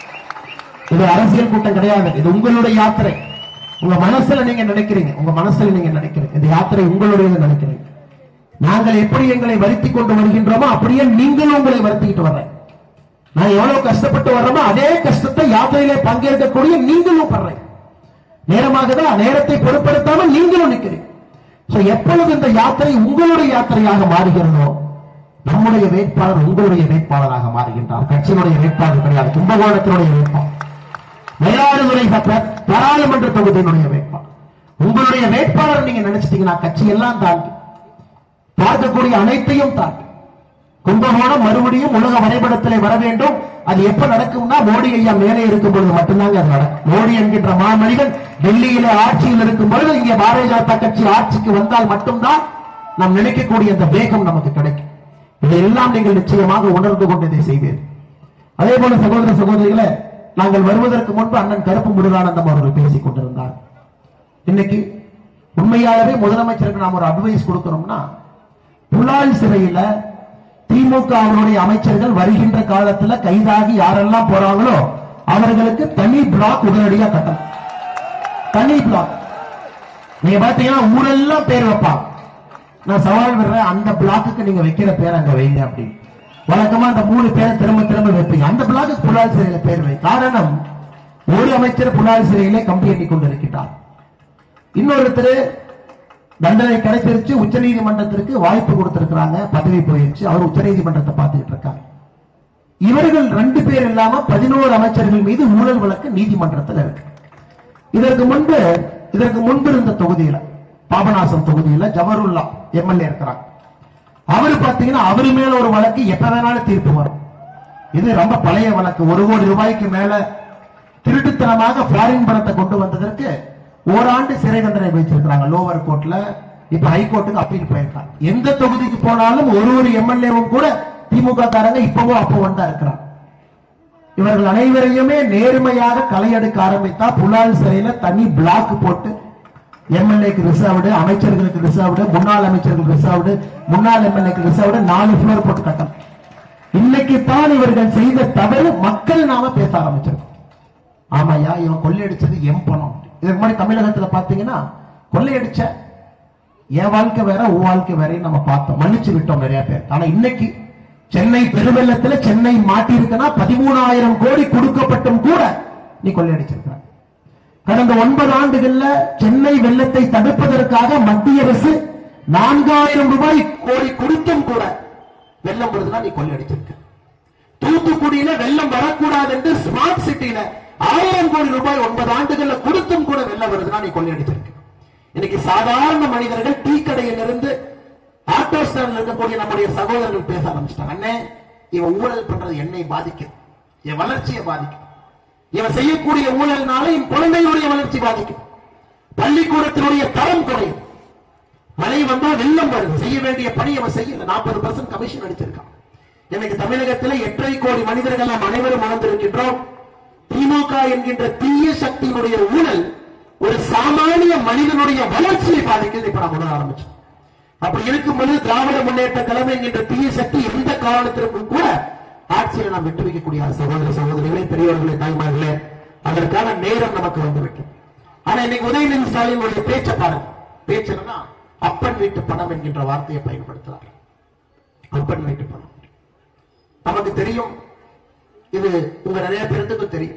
இது அரசியல் கூட்டம் கிடையாது இது உங்களுடைய யாத்திரை உங்க மனசுல நீங்க நினைக்கிறீங்க உங்க மனசுல நீங்க நினைக்கிறீங்க இந்த யாத்திரை உங்களுடையது நினைக்கிறீங்க நாங்கள் எப்படி எங்களை வருத்தி கொண்டு வருகின்றோமோ அப்படியே நீங்களும் உங்களை வருத்திக்கிட்டு வர்றேன் நான் எவ்வளவு கஷ்டப்பட்டு வர்றோமோ அதே கஷ்டத்தை யாத்திரையிலே பங்கேற்கக்கூடிய நீங்களும் படுறேன் நேரமாக தான் நேரத்தை பொருட்படுத்தாமல் நீங்களும் நிற்கிறீங்க So, எப்பொழுது இந்த யாத்திரை உங்களுடைய யாத்திரையாக மாறுகிறதோ நம்முடைய வேட்பாளர் உங்களுடைய வேட்பாளராக மாறுகின்றார் கட்சியினுடைய வேட்பாளர் கிடையாது கும்பகோணத்தினுடைய வேட்பாளர் மயிலாடுதுறை ப- பாராளுமன்ற தொகுதியினுடைய வேட்பாளர் உங்களுடைய வேட்பாளர் நீங்க நினைச்சிட்டீங்கன்னா கட்சி எல்லாம் தாண்டி பார்க்கக்கூடிய அனைத்தையும் தாண்டி கும்பகோணம் மறுபடியும் உலக வரைபடத்திலே வர வேண்டும் அது எப்ப நடக்கும்னா மோடி ஐயா மேலே இருக்கும் பொழுது மட்டும்தாங்க அது நடக்கும் மோடி என்கின்ற மாமனிதன் டெல்லியிலே ஆட்சியில் இருக்கும் பொழுது இங்கே பாரதிய ஜனதா கட்சி ஆட்சிக்கு வந்தால் மட்டும்தான் நாம் நினைக்கக்கூடிய அந்த வேகம் நமக்கு கிடைக்கும் இதையெல்லாம் நீங்கள் நிச்சயமாக உணர்ந்து கொண்டு இதை செய்வீர்கள் அதே போல சகோதர சகோதரிகளை நாங்கள் வருவதற்கு முன்பு அண்ணன் கருப்பு முருகானந்தம் அவர்கள் பேசிக் கொண்டிருந்தார் இன்னைக்கு உண்மையாகவே முதலமைச்சருக்கு நாம் ஒரு அட்வைஸ் கொடுக்கிறோம்னா புலால் சிறையில திமுக அவருடைய அமைச்சர்கள் வருகின்ற காலத்துல கைதாகி யாரெல்லாம் போறாங்களோ அவர்களுக்கு தனி பிளாக் உடனடியா கட்டணும் தனி பிளாக் நீங்க பாத்தீங்கன்னா ஊரெல்லாம் பேர் வைப்பான் நான் சவால் விடுறேன் அந்த பிளாக்குக்கு நீங்க வைக்கிற பேர் அங்க வைங்க அப்படின்னு வழக்கமா அந்த மூணு பேரை திரும்ப திரும்ப வைப்பீங்க அந்த பிளாக்கு புலால் சிறையில பேர் வை காரணம் ஒரு அமைச்சர் புலால் சிறையிலே கம்பி எண்ணி கொண்டிருக்கிறார் இன்னொருத்தர் தண்டனை கிடைச்சிருச்சு உச்சநீதிமன்றத்திற்கு வாய்ப்பு கொடுத்திருக்கிறாங்க பதவி போயிருச்சு அவர் உச்சநீதிமன்றத்தை பார்த்துக்கிட்டு இருக்காங்க இவர்கள் ரெண்டு பேர் இல்லாம பதினோரு அமைச்சர்கள் மீது ஊழல் வழக்கு நீதிமன்றத்தில் இருக்கு இதற்கு முன்பு இதற்கு முன்பு இருந்த தொகுதியில பாபநாசம் தொகுதியில ஜவஹருல்லா எம்எல்ஏ இருக்கிறாங்க அவர் பாத்தீங்கன்னா அவர் மேல ஒரு வழக்கு எப்ப வேணாலும் தீர்ப்பு வரும் இது ரொம்ப பழைய வழக்கு ஒரு கோடி ரூபாய்க்கு மேல திருட்டுத்தனமாக ஃபாரின் பணத்தை கொண்டு வந்ததற்கு ஓராண்டு சிறை தண்டனை வச்சிருக்கிறாங்க லோவர் கோர்ட்ல இப்ப ஹைகோர்ட்டுக்கு அப்பீல் போயிருக்காங்க எந்த தொகுதிக்கு போனாலும் ஒரு ஒரு எம்எல்ஏவும் கூட திமுக காரங்க இப்பவும் அப்பவும் தான் இருக்கிறாங்க இவர்கள் அனைவரையுமே நேர்மையாக களையெடுக்க ஆரம்பித்தா புலால் சிறையில தனி பிளாக் போட்டு எம்எல்ஏக்கு ரிசர்வ்டு அமைச்சர்களுக்கு ரிசர்வ்டு முன்னாள் அமைச்சர்களுக்கு ரிசர்வ்டு முன்னாள் எம்எல்ஏக்கு ரிசர்வ்டு நாலு ஃப்ளோர் போட்டு கட்டணும் இன்னைக்கு தான் இவர்கள் செய்த தவறு மக்கள் நாம பேச ஆரம்பிச்சிருக்கோம் ஆமாய்யா இவன் கொள்ளையடிச்சது எம் பணம் இதுக்கு முன்னாடி தமிழகத்துல பாத்தீங்கன்னா கொள்ளையடிச்ச என் வாழ்க்கை வேற உன் வாழ்க்கை வேறையும் நம்ம பார்த்தோம் மன்னிச்சு விட்டோம் நிறைய பேர் ஆனா இன்னைக்கு சென்னை பெருவெள்ளத்துல சென்னை மாட்டிருக்குன்னா பதிமூணாயிரம் கோடி கொடுக்கப்பட்டும் கூட நீ கொள்ளையடிச்சிருக்க கடந்த ஒன்பது ஆண்டுகள்ல சென்னை வெள்ளத்தை தடுப்பதற்காக மத்திய அரசு நான்காயிரம் ரூபாய் கோடி கொடுத்தும் கூட வெள்ளம் வருதுன்னா நீ கொள்ளையடிச்சிருக்க தூத்துக்குடியில வெள்ளம் வரக்கூடாது என்று ஸ்மார்ட் சிட்டியில ஆயிரம் கோடி ரூபாய் ஒன்பது ஆண்டுகள்ல கொடுத்தும் கூட வெள்ளம் வருதுன்னா நீ கொள்ளையடிச்சிருக்க இன்னைக்கு சாதாரண மனிதர்கள் டீ கடையில் இருந்து ஆட்டோ ஸ்டாண்ட்ல இருக்கக்கூடிய நம்முடைய சகோதரர்கள் பேச ஆரம்பிச்சிட்டாங்க அண்ணே இவன் ஊழல் பண்றது என்னை பாதிக்கும் என் வளர்ச்சியை பாதிக்கும் இவன் செய்யக்கூடிய ஊழல்னால என் குழந்தைகளுடைய வளர்ச்சி பாதிக்கும் பள்ளிக்கூடத்தினுடைய தரம் குறையும் மழை வந்தா வெள்ளம் வருது செய்ய வேண்டிய பணி அவன் செய்யல நாற்பது பர்சன்ட் கமிஷன் அடிச்சிருக்கான் இன்னைக்கு தமிழகத்தில் எட்டரை கோடி மனிதர்கள் நாம் அனைவரும் மறந்திருக்கின்றோம் திமுக என்கின்ற தீய சக்தியினுடைய ஊழல் ஒரு சாமானிய மனிதனுடைய வளர்ச்சியை பாதிக்கிறது இப்ப நாம் உணர ஆரம்பிச்சோம் அப்படி இருக்கும்போது திராவிட முன்னேற்ற கழகம் என்கின்ற தீய சக்தி எந்த காரணத்திற்கும் கூட ஆட்சியில நாம் விட்டு வைக்கக்கூடிய சகோதர சகோதரிகளே பெரியவர்களே தாய்மார்களே அதற்கான நேரம் நமக்கு வந்துவிட்டது ஆனா இன்னைக்கு உதயநிதி ஸ்டாலினுடைய பேச்சை பாருங்க பேச்சு என்னன்னா அப்பன் வீட்டு பணம் என்கின்ற வார்த்தையை பயன்படுத்துறார் அப்பன் வீட்டு பணம் நமக்கு தெரியும் இது உங்க நிறைய பேருக்கு தெரியும்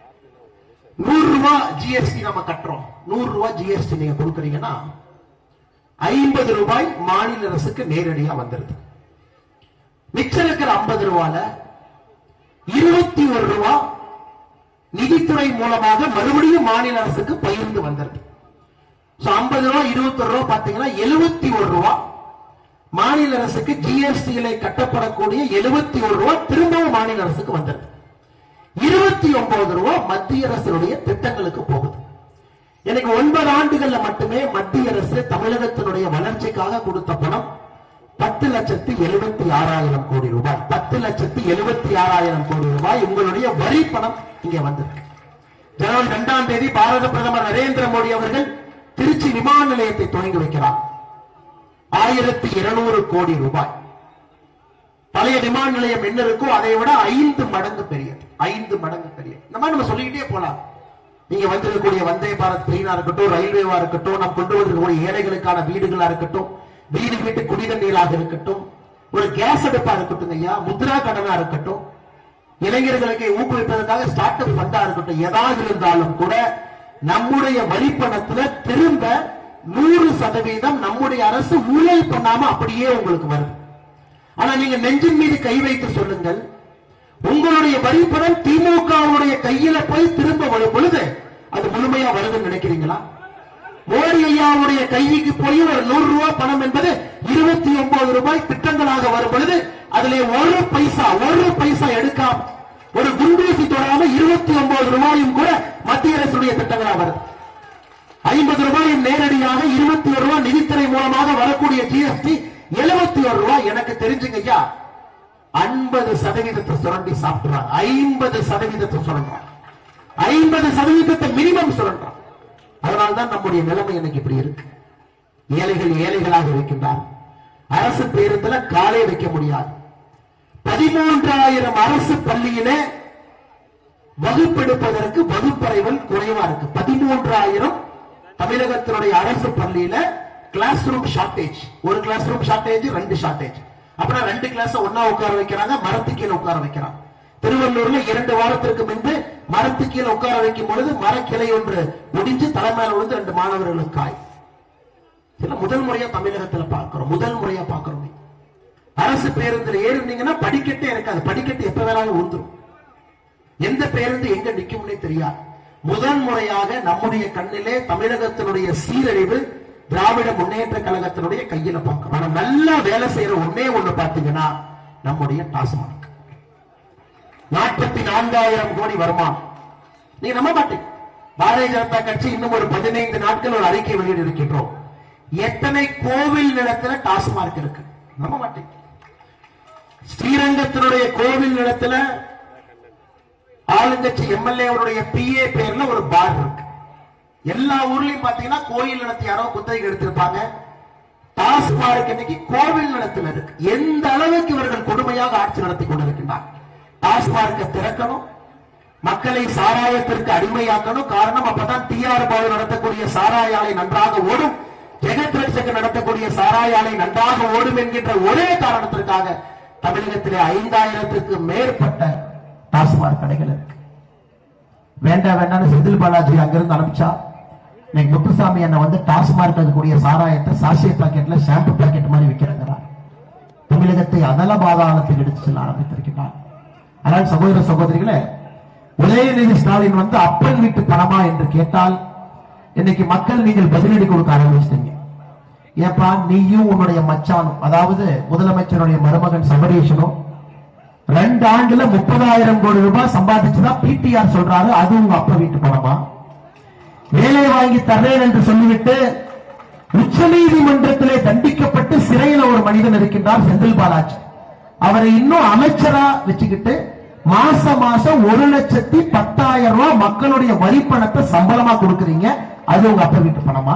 நூறு ரூபாய் ஜிஎஸ்டி நம்ம கட்டுறோம் நூறு ரூபாய் ஜிஎஸ்டி நீங்க கொடுக்குறீங்கன்னா ஐம்பது ரூபாய் மாநில அரசுக்கு நேரடியா வந்துருது மிச்சம் இருக்கிற ஐம்பது ரூபால இருபத்தி ஒரு ரூபாய் நிதித்துறை மூலமாக மறுபடியும் மாநில அரசுக்கு பகிர்ந்து வந்துருது ஐம்பது ரூபாய் இருபத்தி ஒரு ரூபாய் பாத்தீங்கன்னா எழுபத்தி ஒரு ரூபாய் மாநில அரசுக்கு ஜிஎஸ்டியில கட்டப்படக்கூடிய எழுபத்தி ஒரு ரூபாய் திரும்பவும் மாநில அரசுக்கு வந்துருது இருபத்தி ஒன்பது ரூபாய் மத்திய அரசினுடைய திட்டங்களுக்கு போகுது எனக்கு ஒன்பது ஆண்டுகள்ல மட்டுமே மத்திய அரசு தமிழகத்தினுடைய வளர்ச்சிக்காக கொடுத்த பணம் பத்து லட்சத்தி எழுபத்தி ஆறாயிரம் கோடி ரூபாய் பத்து லட்சத்தி எழுபத்தி ஆறாயிரம் கோடி ரூபாய் உங்களுடைய வரி பணம் இங்க வந்திருக்கு ஜனவரி இரண்டாம் தேதி பாரத பிரதமர் நரேந்திர மோடி அவர்கள் திருச்சி விமான நிலையத்தை தொடங்கி வைக்கிறார் ஆயிரத்தி இருநூறு கோடி ரூபாய் பழைய விமான நிலையம் என்ன இருக்கோ அதை விட ஐந்து மடங்கு பெரியது ஐந்து மடங்கு பெரியது இந்த மாதிரி நம்ம சொல்லிக்கிட்டே போலாம் நீங்க வந்திருக்கக்கூடிய வந்தே பாரத் ட்ரெயினா இருக்கட்டும் ரயில்வேவா இருக்கட்டும் நாம் கொண்டு வந்திருக்கக்கூடிய ஏழைகளுக்கான வீடுகளா இருக்கட்டும் வீடு வீட்டு குடிநீராக இருக்கட்டும் ஒரு கேஸ் அடுப்பா இருக்கட்டும் ஐயா முத்ரா கடனா இருக்கட்டும் இளைஞர்களுக்கு ஊக்குவிப்பதற்காக ஸ்டார்ட் அப் ஃபண்டா இருக்கட்டும் ஏதாவது இருந்தாலும் கூட நம்முடைய வரிப்பணத்துல திரும்ப நூறு சதவீதம் நம்முடைய அரசு ஊழல் பண்ணாம அப்படியே உங்களுக்கு வருது ஆனா நீங்க நெஞ்சின் மீது கை வைத்து சொல்லுங்கள் உங்களுடைய வரிப்பணம் திமுகவுடைய கையில போய் திரும்ப வரும் பொழுது அது முழுமையா வருதுன்னு நினைக்கிறீங்களா மோடி ஐயாவுடைய கைக்கு போய் ஒரு நூறு ரூபாய் பணம் என்பது இருபத்தி ஒன்பது ரூபாய் திட்டங்களாக வரும் பொழுது அதிலே ஒரு பைசா ஒரு பைசா எடுக்காம ஒரு குண்டூசி தொடாம இருபத்தி ஒன்பது ரூபாயும் கூட மத்திய அரசுடைய திட்டங்களா வருது ஐம்பது ரூபாயும் நேரடியாக இருபத்தி ஒரு ரூபாய் நிதித்துறை மூலமாக வரக்கூடிய ஜிஎஸ்டி எழுபத்தி ஒரு ரூபாய் எனக்கு தெரிஞ்சுங்க ஐயா ஐம்பது சதவீதத்தை சுரண்டி சாப்பிடுறாங்க ஐம்பது சதவீதத்தை சுரண்டுறாங்க ஐம்பது சதவீதத்தை மினிமம் சுரண்டுறாங்க அதனால்தான் நம்முடைய நிலைமை எனக்கு இப்படி இருக்கு ஏழைகள் ஏழைகளாக இருக்கின்றார் அரசு பேருந்துல காலை வைக்க முடியாது பதிமூன்றாயிரம் அரசு பள்ளியிலே வகுப்பெடுப்பதற்கு வகுப்பறைகள் குறைவா இருக்கு பதிமூன்றாயிரம் தமிழகத்தினுடைய அரசு பள்ளியில கிளாஸ் ரூம் ஷார்டேஜ் ஒரு கிளாஸ் ரூம் ஷார்டேஜ் ரெண்டு ஷார்டேஜ் அப்புறம் ரெண்டு கிளாஸ் ஒன்னா உட்கார வைக்கிறாங்க மரத்து கீழே உட்கார வைக்கிறாங்க திருவள்ளூர்ல இரண்டு வாரத்திற்கு முன்பு மரத்து கீழே உட்கார வைக்கும் பொழுது மரக்கிளை ஒன்று முடிஞ்சு தலைமையில விழுந்து ரெண்டு மாணவர்களுக்கு காய் இதெல்லாம் முதல் முறையா தமிழகத்துல பார்க்கிறோம் முதல் முறையா பார்க்கிறோம் அரசு பேருந்துல ஏறினீங்கன்னா படிக்கட்டே இருக்காது படிக்கட்டு எப்ப வேணாலும் விழுந்துரும் எந்த பேருந்து எங்க நிக்கும்னே தெரியாது முதல் முறையாக நம்முடைய கண்ணிலே தமிழகத்தினுடைய சீரழிவு திராவிட முன்னேற்ற கழகத்தினுடைய கையில பார்க்கிறோம் ஆனா நல்லா வேலை செய்யற ஒண்ணே ஒண்ணு பாத்தீங்கன்னா நம்முடைய டாஸ்மாக் நாற்பத்தி நான்காயிரம் கோடி வருமானம் நீங்க நம்ப மாட்டீங்க பாரதிய ஜனதா கட்சி இன்னும் ஒரு பதினைந்து நாட்கள் ஒரு அறிக்கை வெளியிட இருக்கின்றோம் எத்தனை கோவில் நிலத்துல டாஸ்மாக் இருக்கு நம்ப மாட்டீங்க ஸ்ரீரங்கத்தினுடைய கோவில் நிலத்துல ஆளுங்கட்சி எம்எல்ஏ அவருடைய பிஏ பேர்ல ஒரு பார் இருக்கு எல்லா ஊர்லயும் பாத்தீங்கன்னா கோயில் நடத்தி யாரோ குத்தகை எடுத்திருப்பாங்க டாஸ்மார்க் இன்னைக்கு கோவில் நடத்துல இருக்கு எந்த அளவுக்கு இவர்கள் கொடுமையாக ஆட்சி நடத்தி கொண்டிருக்கின்றார் டாஸ்மார்க்கை திறக்கணும் மக்களை சாராயத்திற்கு அடிமையாக்கணும் காரணம் அப்பதான் டிஆர் பாலு நடத்தக்கூடிய சாராய ஆலை நன்றாக ஓடும் ஜெகத் ரட்சகன் நடத்தக்கூடிய சாராய ஆலை நன்றாக ஓடும் என்கின்ற ஒரே காரணத்திற்காக தமிழகத்திலே ஐந்தாயிரத்துக்கு மேற்பட்ட டாஸ்மாக் கடைகள் இருக்கு வேண்டாம் வேண்டாம்னு செந்தில் பாலாஜி அங்கிருந்து அனுப்பிச்சா இன்னைக்கு முத்துசாமி அண்ணன் வந்து டாஸ்மார்க் இருக்கக்கூடிய சாராயத்தை சாசிய பாக்கெட்ல ஷாம்பு பாக்கெட் மாதிரி விற்கிறார் தமிழகத்தை அதல பாதாளத்தில் எடுத்து செல்ல ஆரம்பித்திருக்கிறார் ஆனால் சகோதர சகோதரிகளே உதயநிதி ஸ்டாலின் வந்து அப்பன் வீட்டு பணமா என்று கேட்டால் இன்னைக்கு மக்கள் நீங்கள் பதிலடி கொடுக்க ஆரம்பிச்சிட்டீங்க ஏப்பா நீயும் உன்னுடைய மச்சானும் அதாவது முதலமைச்சருடைய மருமகன் சபரீஷனும் ரெண்டு ஆண்டுல முப்பதாயிரம் கோடி ரூபாய் சம்பாதிச்சுதான் பிடிஆர் சொல்றாரு அது உங்க அப்பா வீட்டு பணமா வேலை வாங்கி தர்றேன் என்று சொல்லிவிட்டு உச்ச நீதிமன்றத்திலே தண்டிக்கப்பட்டு சிறையில் ஒரு மனிதன் இருக்கின்றார் செந்தில் பாலாஜி அவரை இன்னும் அமைச்சரா வச்சுக்கிட்டு மாச மாசம் ஒரு லட்சத்தி பத்தாயிரம் ரூபாய் மக்களுடைய வரி பணத்தை சம்பளமா கொடுக்குறீங்க அது உங்க அப்பா வீட்டு பணமா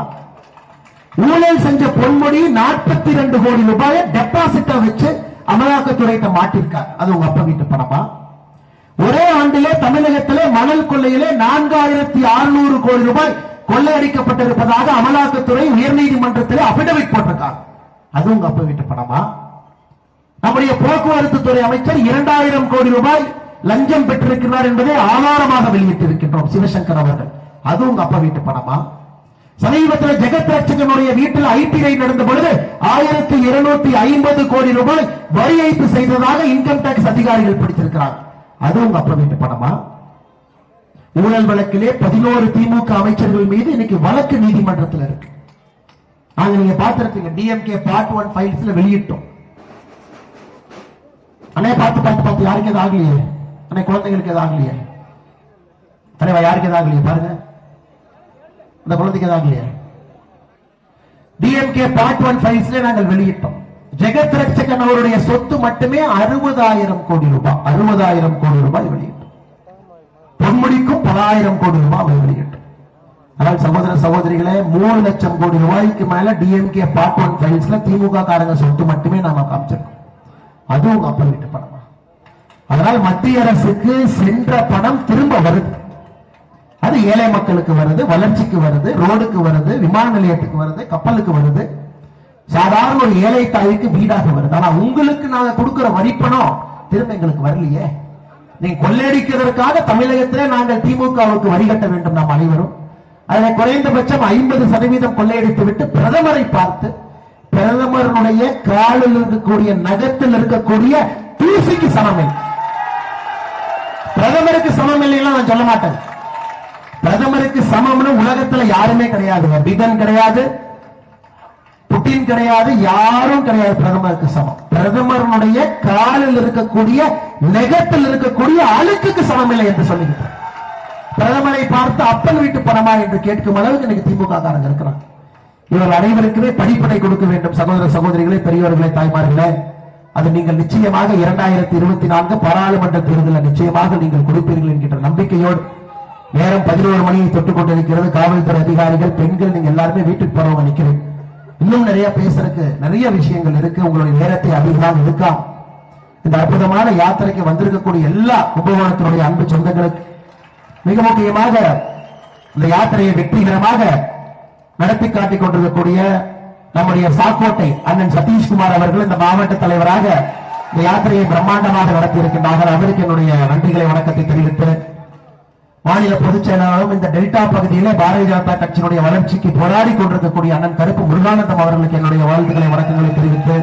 ஊழல் செஞ்ச பொன்முடி நாற்பத்தி ரெண்டு கோடி ரூபாயை டெபாசிட்டா வச்சு அமலாக்கத்துறையிட்ட மாட்டிருக்கார் அது உங்க அப்பா வீட்டு பணமா ஒரே ஆண்டிலே தமிழகத்திலே மணல் கொள்ளையிலே நான்காயிரத்தி அறுநூறு கோடி ரூபாய் கொள்ளையடிக்கப்பட்டிருப்பதாக அமலாக்கத்துறை உயர்நீதிமன்றத்திலே அபிடவிட் போட்டிருக்காங்க அது உங்க அப்பா வீட்டு பணமா நம்முடைய போக்குவரத்து துறை அமைச்சர் இரண்டாயிரம் கோடி ரூபாய் லஞ்சம் பெற்றிருக்கிறார் என்பதை ஆதாரமாக வெளியிட்டிருக்கின்றோம் சிவசங்கர் அவர்கள் அது உங்க அப்பா வீட்டு பணமா சமீபத்தில் ஜெகத் ரட்சகனுடைய வீட்டில் ஐடி ரைட் நடந்த பொழுது ஆயிரத்தி இருநூத்தி ஐம்பது கோடி ரூபாய் வரி ஏய்ப்பு செய்ததாக இன்கம் டாக்ஸ் அதிகாரிகள் பிடித்திருக்கிறாங்க அது உங்க அப்பா வீட்டு பணமா ஊழல் வழக்கிலே பதினோரு திமுக அமைச்சர்கள் மீது இன்னைக்கு வழக்கு நீதிமன்றத்தில் இருக்கு நாங்க நீங்க பார்த்திருப்பீங்க டிஎம்கே பார்ட் ஒன் ஃபைல்ஸ்ல வெளியிட்டோம் அண்ணே பார்த்து பார்த்து பார்த்து யாருக்கு எது ஆகலையே அண்ணே குழந்தைங்களுக்கு எது ஆகலையே தலைவா யாருக்கு எது ஆகலையே பாருங்க அந்த குழந்தைக்கு எது ஆகலையே டிஎம்கே பார்ட் ஒன் ஃபைல்ஸ்ல நாங்கள் வெளியிட்டோம் ஜெகத் ரட்சகன் அவருடைய சொத்து மட்டுமே அறுபதாயிரம் கோடி ரூபாய் அறுபதாயிரம் கோடி ரூபாய் வெளியிட்டோம் பொன்முடிக்கும் பலாயிரம் கோடி ரூபாய் வெளியிட்டோம் ஆனால் சகோதர சகோதரிகளே மூணு லட்சம் கோடி ரூபாய்க்கு மேல டிஎம்கே பார்ட் ஒன் ஃபைல்ஸ்ல திமுக காரங்க சொத்து மட்டுமே நாம காமிச்சிருக்கோம் அது உங்க அப்பா வீட்டு பணமா அதனால் மத்திய அரசுக்கு சென்ற பணம் திரும்ப வருது அது ஏழை மக்களுக்கு வருது வளர்ச்சிக்கு வருது ரோடுக்கு வருது விமான நிலையத்துக்கு வருது கப்பலுக்கு வருது சாதாரண ஒரு ஏழை தாய்க்கு வீடாக வருது ஆனா உங்களுக்கு நாங்க கொடுக்கிற வரிப்பணம் திரும்ப எங்களுக்கு வரலையே நீங்க கொள்ளையடிக்கிறதற்காக தமிழகத்திலே நாங்கள் திமுகவுக்கு வரி கட்ட வேண்டும் நாம் அனைவரும் அதில் குறைந்தபட்சம் ஐம்பது சதவீதம் கொள்ளையடித்து விட்டு பிரதமரை பார்த்து பிரதமருடைய காலில் இருக்கக்கூடிய நகத்தில் இருக்கக்கூடிய தூசிக்கு சமம் இல்லை பிரதமருக்கு சமம் இல்லைன்னா நான் சொல்ல மாட்டேன் பிரதமருக்கு சமம்னு உலகத்துல யாருமே கிடையாது பிடன் கிடையாது புட்டின் கிடையாது யாரும் கிடையாது பிரதமருக்கு சமம் பிரதமருடைய காலில் இருக்கக்கூடிய நெகத்தில் இருக்கக்கூடிய அழுக்குக்கு சமம் இல்லை என்று சொல்லுகிறார் பிரதமரை பார்த்து அப்பன் வீட்டு பணமா என்று கேட்கும் அளவுக்கு இன்னைக்கு திமுக காரங்க இருக்கிறாங்க இவர் அனைவருக்குமே படிப்படை கொடுக்க வேண்டும் சகோதர சகோதரிகளே பெரியவர்களே தாய்மார்களே அது நீங்கள் நிச்சயமாக இரண்டாயிரத்தி இருபத்தி நான்கு பாராளுமன்ற தேர்தலில் நிச்சயமாக நீங்கள் கொடுப்பீர்கள் என்கின்ற நம்பிக்கையோடு நேரம் பதினோரு மணியை தொட்டுக் கொண்டிருக்கிறது காவல்துறை அதிகாரிகள் பெண்கள் நீங்க எல்லாருமே வீட்டுக்கு போறவங்க நிக்கிறேன் இன்னும் நிறைய பேசுறதுக்கு நிறைய விஷயங்கள் இருக்கு உங்களுடைய நேரத்தை அதிகமாக இருக்கலாம் இந்த அற்புதமான யாத்திரைக்கு வந்திருக்கக்கூடிய எல்லா கும்பகோணத்தினுடைய அன்பு சொந்தங்களுக்கு மிக முக்கியமாக இந்த யாத்திரையை வெற்றிகரமாக நடத்தி காட்டிக் கொண்டிருக்கக்கூடிய நம்முடைய சாக்கோட்டை அண்ணன் சதீஷ்குமார் அவர்கள் இந்த மாவட்ட தலைவராக இந்த யாத்திரையை பிரம்மாண்டமாக நடத்தி இருக்கின்றார்கள் அவருக்கு என்னுடைய நன்றிகளை வணக்கத்தை தெரிவித்து மாநில பொதுச் செயலாளரும் இந்த டெல்டா பகுதியிலே பாரதிய ஜனதா கட்சியினுடைய வளர்ச்சிக்கு போராடி கொண்டிருக்கக்கூடிய அண்ணன் கருப்பு முருகானந்தம் அவர்களுக்கு என்னுடைய வாழ்த்துக்களை வணக்கங்களை தெரிவித்து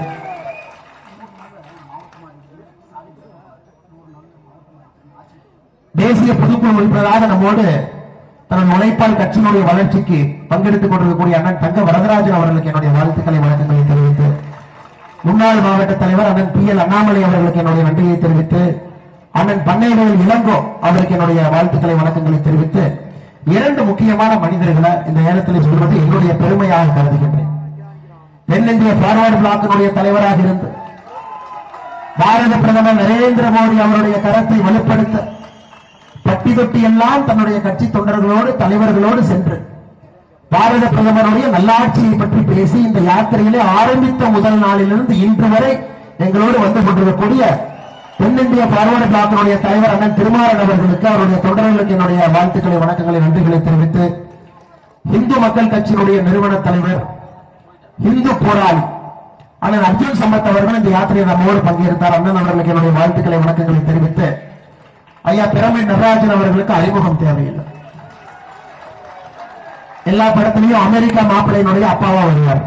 தேசிய பொதுக்குழு உறுப்பினராக நம்மோடு தனது உழைப்பால் கட்சியினுடைய வளர்ச்சிக்கு பங்கெடுத்துக் கொண்டிருக்கக்கூடிய அண்ணன் தங்க வரதராஜன் அவர்களுக்கு என்னுடைய வாழ்த்துக்களை வணக்கங்களை தெரிவித்து முன்னாள் மாவட்ட தலைவர் அண்ணன் பி எல் அண்ணாமலை அவர்களுக்கு என்னுடைய நன்றியை தெரிவித்து அண்ணன் பண்ணைவேல் இளங்கோ அவருக்கு என்னுடைய வாழ்த்துக்களை வணக்கங்களை தெரிவித்து இரண்டு முக்கியமான மனிதர்களை இந்த நேரத்தில் சொல்வது என்னுடைய பெருமையாக கருதுகின்றேன் தென்னிந்திய பார்வர்டு பிளாக்கினுடைய தலைவராக இருந்து பாரத பிரதமர் நரேந்திர மோடி அவருடைய கரத்தை வலுப்படுத்த பட்டி தொட்டி எல்லாம் தன்னுடைய கட்சி தொண்டர்களோடு தலைவர்களோடு சென்று பாரத பிரதமருடைய நல்லாட்சியை பற்றி பேசி இந்த யாத்திரையிலே ஆரம்பித்த முதல் நாளிலிருந்து இன்று வரை எங்களோடு வந்து கொண்டிருக்கக்கூடிய தென்னிந்திய பார்வர்டு பிளாக்கினுடைய தலைவர் அண்ணன் திருமாறன் அவர்களுக்கு அவருடைய தொண்டர்களுக்கு என்னுடைய வாழ்த்துக்களை வணக்கங்களை நன்றிகளை தெரிவித்து இந்து மக்கள் கட்சியினுடைய நிறுவன தலைவர் இந்து போராளி அண்ணன் அர்ஜுன் சம்பத் அவர்கள் இந்த யாத்திரையில் நம்மோடு பங்கேற்றார் அண்ணன் அவர்களுக்கு என்னுடைய வாழ்த்துக்களை வணக்கங்களை தெரிவித்து ஐயா பிரமை நடராஜன் அவர்களுக்கு அறிமுகம் தேவையில்லை எல்லா படத்திலையும் அமெரிக்கா மாப்பிள்ளையினுடைய அப்பாவா வருவார்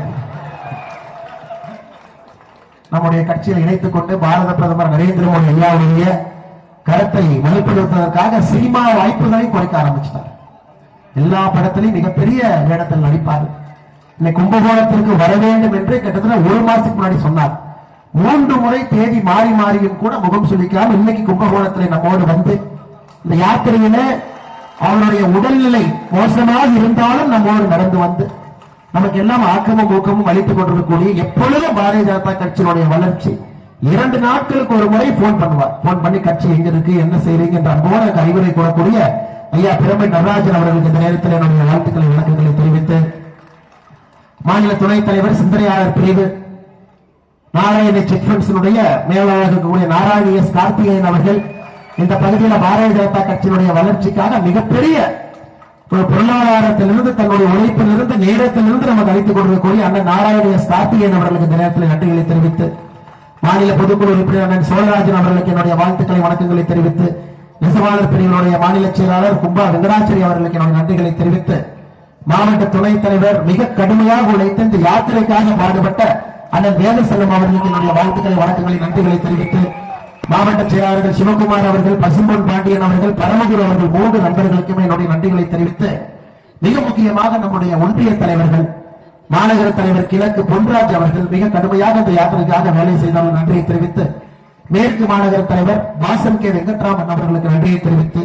நம்முடைய கட்சியில் இணைத்துக் கொண்டு பாரத பிரதமர் நரேந்திர மோடி ஐயாவுடைய கருத்தை வலுப்படுத்துவதற்காக சினிமா வாய்ப்புகளை குறைக்க ஆரம்பிச்சிட்டார் எல்லா படத்திலையும் மிகப்பெரிய வேடத்தில் நடிப்பார் இன்னைக்கு கும்பகோணத்திற்கு வர வேண்டும் என்று கிட்டத்தட்ட ஒரு மாசத்துக்கு முன்னாடி சொன்னார் மூன்று முறை தேதி மாறி மாறியும் கூட முகம் சுளிக்காம இன்னைக்கு கும்பகோணத்தில் நம்மோடு வந்து இந்த யாத்திரையில அவருடைய உடல்நிலை மோசமாக இருந்தாலும் நம்மோடு நடந்து வந்து நமக்கு எல்லாம் ஆக்கமும் ஊக்கமும் அளித்துக் கொண்டிருக்கக்கூடிய எப்பொழுதும் பாரதிய ஜனதா கட்சியினுடைய வளர்ச்சி இரண்டு நாட்களுக்கு ஒரு முறை போன் பண்ணுவார் போன் பண்ணி கட்சி எங்க இருக்கு என்ன செய்றீங்க என்ற அன்போடு எனக்கு அறிவுரை கூறக்கூடிய ஐயா பிரமை நடராஜன் அவர்களுக்கு இந்த நேரத்தில் என்னுடைய வாழ்த்துக்களை வணக்கங்களை தெரிவித்து மாநில துணைத் தலைவர் சிந்தனையாளர் பிரிவு நாராயண சிட் ஃபண்ட்ஸினுடைய மேலாளர் இருக்கக்கூடிய நாராயண எஸ் கார்த்திகேயன் அவர்கள் இந்த பகுதியில் பாரதிய ஜனதா கட்சியினுடைய வளர்ச்சிக்காக மிகப்பெரிய ஒரு பொருளாதாரத்திலிருந்து தன்னுடைய உழைப்பிலிருந்து நேரத்திலிருந்து நமக்கு அளித்துக் கொண்டிருக்கக்கூடிய அண்ணன் நாராயண எஸ் கார்த்திகேயன் அவர்களுக்கு இந்த நேரத்தில் நன்றிகளை தெரிவித்து மாநில பொதுக்குழு உறுப்பினர் அண்ணன் சோழராஜன் அவர்களுக்கு என்னுடைய வாழ்த்துக்களை வணக்கங்களை தெரிவித்து நெசவாளர் பிரிவினுடைய மாநில செயலாளர் கும்பா வெங்கடாச்சரி அவர்களுக்கு என்னுடைய நன்றிகளை தெரிவித்து மாவட்ட துணைத் தலைவர் மிக கடுமையாக உழைத்து இந்த யாத்திரைக்காக பாடுபட்ட அண்ணன் வேதசெல்லம் அவர்களுக்கு என்னுடைய வாழ்த்துக்களை வணக்கங்களை நன்றிகளை தெரிவித்து மாவட்ட செயலாளர்கள் சிவகுமார் அவர்கள் பசும்பொன் பாண்டியன் அவர்கள் பரமகுரு அவர்கள் மூன்று நண்பர்களுக்குமே என்னுடைய நன்றிகளை தெரிவித்து மிக முக்கியமாக நம்முடைய ஒன்றிய தலைவர்கள் மாநகர தலைவர் கிழக்கு பொன்ராஜ் அவர்கள் மிக கடுமையாக இந்த யாத்திரைக்காக வேலை செய்தாலும் நன்றியை தெரிவித்து மேற்கு மாநகர தலைவர் வாசன் கே வெங்கட்ராமன் அவர்களுக்கு நன்றியை தெரிவித்து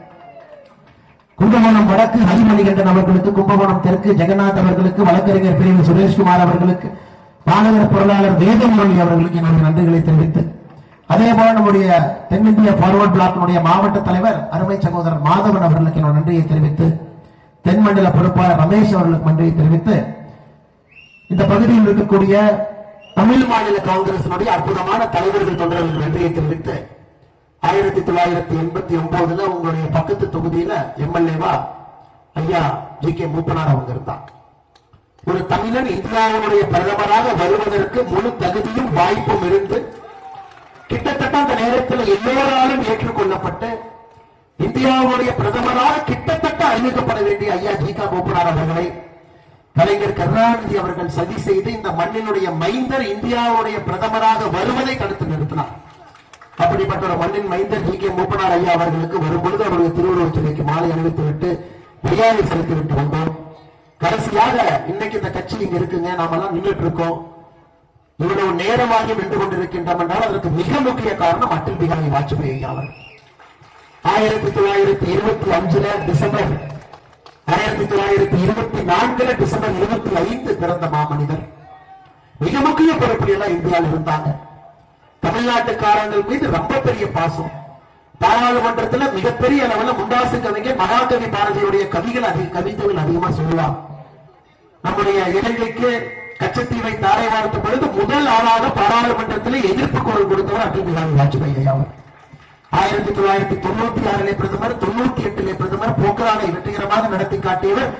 கும்பகோணம் வடக்கு ஹரிமணிகண்டன் அவர்களுக்கு கும்பகோணம் தெற்கு ஜெகநாத் அவர்களுக்கு வழக்கறிஞர் பிரிவு சுரேஷ்குமார் அவர்களுக்கு மாநகர பொருளாளர் வேதமுரளி அவர்களுக்கு என்னுடைய நன்றிகளை தெரிவித்து அதே போல நம்முடைய தென்னிந்திய பார்வர்ட் பிளாக்கினுடைய மாவட்ட தலைவர் அருமை சகோதரர் மாதவன் அவர்களுக்கு என்னுடைய நன்றியை தெரிவித்து தென்மண்டல பொறுப்பாளர் ரமேஷ் அவர்களுக்கு நன்றியை தெரிவித்து இந்த பகுதியில் இருக்கக்கூடிய தமிழ் மாநில காங்கிரசினுடைய அற்புதமான தலைவர்கள் தொண்டர்களுக்கு நன்றியை தெரிவித்து ஆயிரத்தி தொள்ளாயிரத்தி எண்பத்தி ஒன்பதுல உங்களுடைய பக்கத்து தொகுதியில எம்எல்ஏவா ஐயா ஜி கே மூப்பனார் அவங்க இருந்தார் ஒரு தமிழன் இந்தியாவுடைய பிரதமராக வருவதற்கு முழு தகுதியும் வாய்ப்பும் இருந்து கிட்டத்தட்ட அந்த நேரத்தில் எல்லோராலும் ஏற்றுக்கொள்ளப்பட்டு இந்தியாவுடைய பிரதமராக கிட்டத்தட்ட அறிவிக்கப்பட வேண்டிய ஐயா ஜி கா மூப்பனார் அவர்களை கலைஞர் கருணாநிதி அவர்கள் சதி செய்து இந்த மண்ணினுடைய மைந்தர் இந்தியாவுடைய பிரதமராக வருவதை தடுத்து நிறுத்தினார் அப்படிப்பட்ட ஒரு மண்ணின் மைந்தர் ஜி கே மூப்பனார் ஐயா அவர்களுக்கு வரும்பொழுது அவருடைய திருவுருவச் சிலைக்கு மாலை அணிவித்து விட்டு மரியாதை செலுத்தி விட்டு வந்தோம் கடைசியாக இன்னைக்கு இந்த கட்சி இங்க இருக்குங்க நாம எல்லாம் நின்றுட்டு இருக்கோம் இவ்வளவு நேரமாகி நின்று கொண்டிருக்கின்றோம் என்றால் அதற்கு மிக முக்கிய காரணம் அட்டல் பிகாரி வாஜ்பாய் ஐயா அவர்கள் ஆயிரத்தி தொள்ளாயிரத்தி இருபத்தி அஞ்சுல டிசம்பர் ஆயிரத்தி தொள்ளாயிரத்தி இருபத்தி நான்குல டிசம்பர் இருபத்தி ஐந்து பிறந்த மாமனிதர் மிக முக்கிய பொறுப்பில் எல்லாம் இந்தியாவில் இருந்தாங்க தமிழ்நாட்டுக்காரங்கள் மீது ரொம்ப பெரிய பாசம் பாராளுமன்றத்துல மிகப்பெரிய அளவுல முண்டாசு கவிஞர் மகாகவி பாரதியுடைய கவிகள் அதிக கவிதைகள் அதிகமா சொல்லுவாங்க நம்முடைய இலங்கைக்கு கச்சத்தீவை தாரை வார்த்த பொழுது முதல் ஆளாக பாராளுமன்றத்திலே எதிர்ப்பு குரல் கொடுத்தவர் அட்டல் பிகாரி வாஜ்பாய் ஐயா அவர் ஆயிரத்தி தொள்ளாயிரத்தி தொண்ணூத்தி ஆறிலே பிரதமர் தொண்ணூத்தி எட்டிலே பிரதமர் போக்ரானை வெற்றிகரமாக நடத்தி காட்டியவர்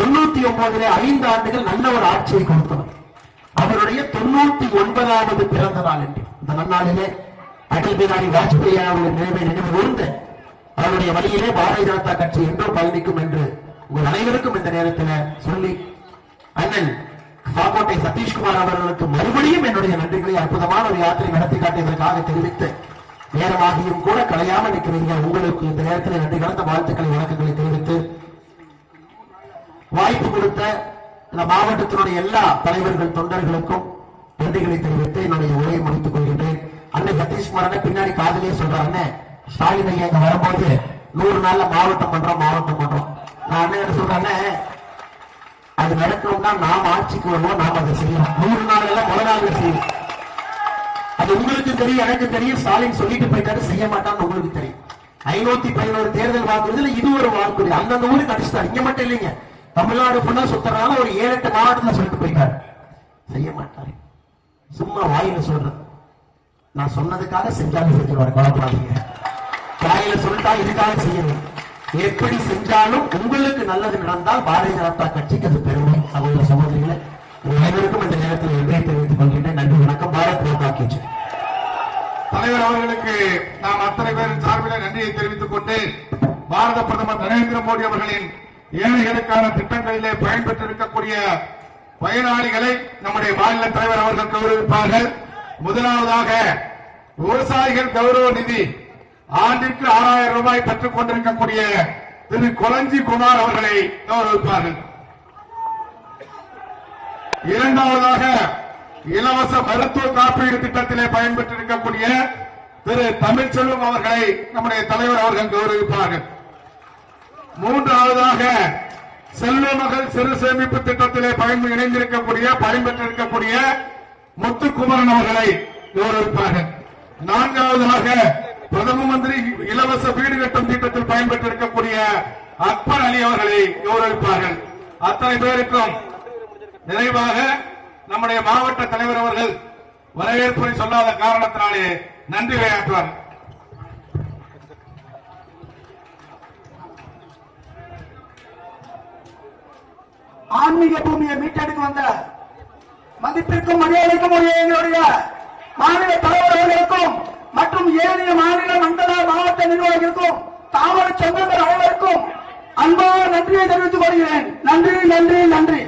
தொண்ணூத்தி ஒன்பதுல ஐந்து ஆண்டுகள் நல்ல ஒரு ஆட்சியை கொடுத்தவர் அவருடைய தொண்ணூத்தி ஒன்பதாவது பிறந்த நாள் என்று இந்த நன்னாளிலே அடல் பிகாரி வாஜ்பேயி அவருடைய நினைவை நினைவு கூர்ந்து அவருடைய வழியிலே பாரதிய ஜனதா கட்சி என்றும் பயணிக்கும் என்று உங்கள் அனைவருக்கும் இந்த நேரத்தில் சொல்லி அண்ணன் பாக்கோட்டை சதீஷ்குமார் அவர்களுக்கு மறுபடியும் என்னுடைய நன்றிகளை அற்புதமான ஒரு யாத்திரை நடத்தி காட்டியதற்காக தெரிவித்து நேரமாகியும் கூட கலையாம நிற்கிறீங்க உங்களுக்கு இந்த நேரத்தில் நன்றி கலந்த வாழ்த்துக்களை வணக்கங்களை தெரிவித்து வாய்ப்பு கொடுத்த இந்த மாவட்டத்தினுடைய எல்லா தலைவர்கள் தொண்டர்களுக்கும் நன்றிகளை தெரிவித்து என்னுடைய உரையை முடித்துக் கொள்கின்றேன் அண்ணன் சதீஷ்குமாரனை பின்னாடி காதலே சொல்றாங்க ஸ்டாலின் ஐயா இங்க வரும்போது நூறு நாள்ல மாவட்டம் பண்றோம் மாவட்டம் பண்றோம் நான் அண்ணன் என்ன சொல்றேன்னு அது நடக்கணும்னா நாம் ஆட்சிக்கு வருவோம் நாம் அதை செய்யணும் நூறு நாள் எல்லாம் முதல் நாள் செய்யணும் அது உங்களுக்கு தெரியும் எனக்கு தெரியும் ஸ்டாலின் சொல்லிட்டு போயிட்டாரு செய்ய மாட்டான்னு உங்களுக்கு தெரியும் ஐநூத்தி பதினோரு தேர்தல் வாக்குறுதியில இது ஒரு வாக்குறுதி அந்தந்த ஊருக்கு அடிச்சிட்டாரு இங்க மட்டும் இல்லைங்க தமிழ்நாடு ஃபுல்லா சுத்தறனால ஒரு ஏழு எட்டு மாவட்டத்துல சொல்லிட்டு போயிட்டாரு செய்ய மாட்டாரு சும்மா வாயில சொல்றது நான் சொன்னதுக்காக செஞ்சாலும் செஞ்சிருவாரு கவலைப்படாதீங்க வாயில சொல்லிட்டா இதுக்காக செய்யணும் எப்படி செஞ்சாலும் உங்களுக்கு நல்லது நடந்தால் பாரதிய ஜனதா கட்சிக்கு அது பெருமை சகோதர சகோதரிகளே உங்கள் அனைவருக்கும் இந்த நேரத்தில் நன்றியை தெரிவித்துக் கொள்கின்றேன் நன்றி வணக்கம் பாரத் மாதா கி ஜெய். தலைவர் அவர்களுக்கு நாம் அத்தனை பேரின் சார்பில் நன்றியை தெரிவித்துக் கொண்டு பாரத பிரதமர் நரேந்திர மோடி அவர்களின் ஏழைகளுக்கான திட்டங்களிலே பயன்பெற்றிருக்கக்கூடிய பயனாளிகளை நம்முடைய மாநில தலைவர் அவர்கள் கௌரவிப்பார்கள் முதலாவதாக விவசாயிகள் கௌரவ நிதி ஆண்டிற்கு ஆறாயிரம் ரூபாய் பெற்றுக் கொண்டிருக்கக்கூடிய திரு கொலஞ்சி குமார் அவர்களை கௌரவிப்பார்கள் இரண்டாவதாக இலவச மருத்துவ காப்பீடு திட்டத்திலே பயன்பெற்றிருக்கக்கூடிய திரு தமிழ்ச்செல்வம் அவர்களை நம்முடைய தலைவர் அவர்கள் கௌரவிப்பார்கள் மூன்றாவதாக செல்வ மகள் சிறு சேமிப்பு திட்டத்திலே பயன் இணைந்திருக்கக்கூடிய பயன்பெற்றிருக்கக்கூடிய முத்துக்குமரன் அவர்களை கௌரவிப்பார்கள் நான்காவதாக பிரதம மந்திரி இலவச வீடு கட்டும் திட்டத்தில் பயன்பெற்றிருக்கக்கூடிய அக்பர் அலி அவர்களை கௌரவிப்பார்கள் அத்தனை பேருக்கும் நிறைவாக நம்முடைய மாவட்ட தலைவர் அவர்கள் வரவேற்புரை சொல்லாத காரணத்தினாலே நன்றி உரையாற்றுவார் ஆன்மீக பூமியை மீட்டெடுக்க வந்த மதிப்பிற்கும் மரியாதைக்கும் உரிய எங்களுடைய மாநில தலைவர் அவர்களுக்கும் மற்றும் ஏனைய மாநில மண்டல மாவட்ட நிர்வாகிகளுக்கும் தாமரை சொந்தங்கள் அனைவருக்கும் அன்பான நன்றியை தெரிவித்துக் கொள்கிறேன் நன்றி நன்றி நன்றி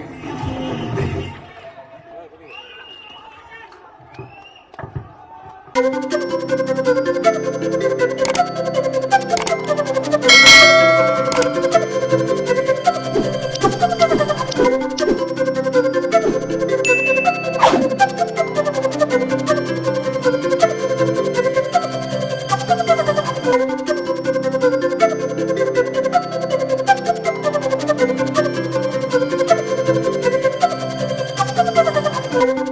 Thank you.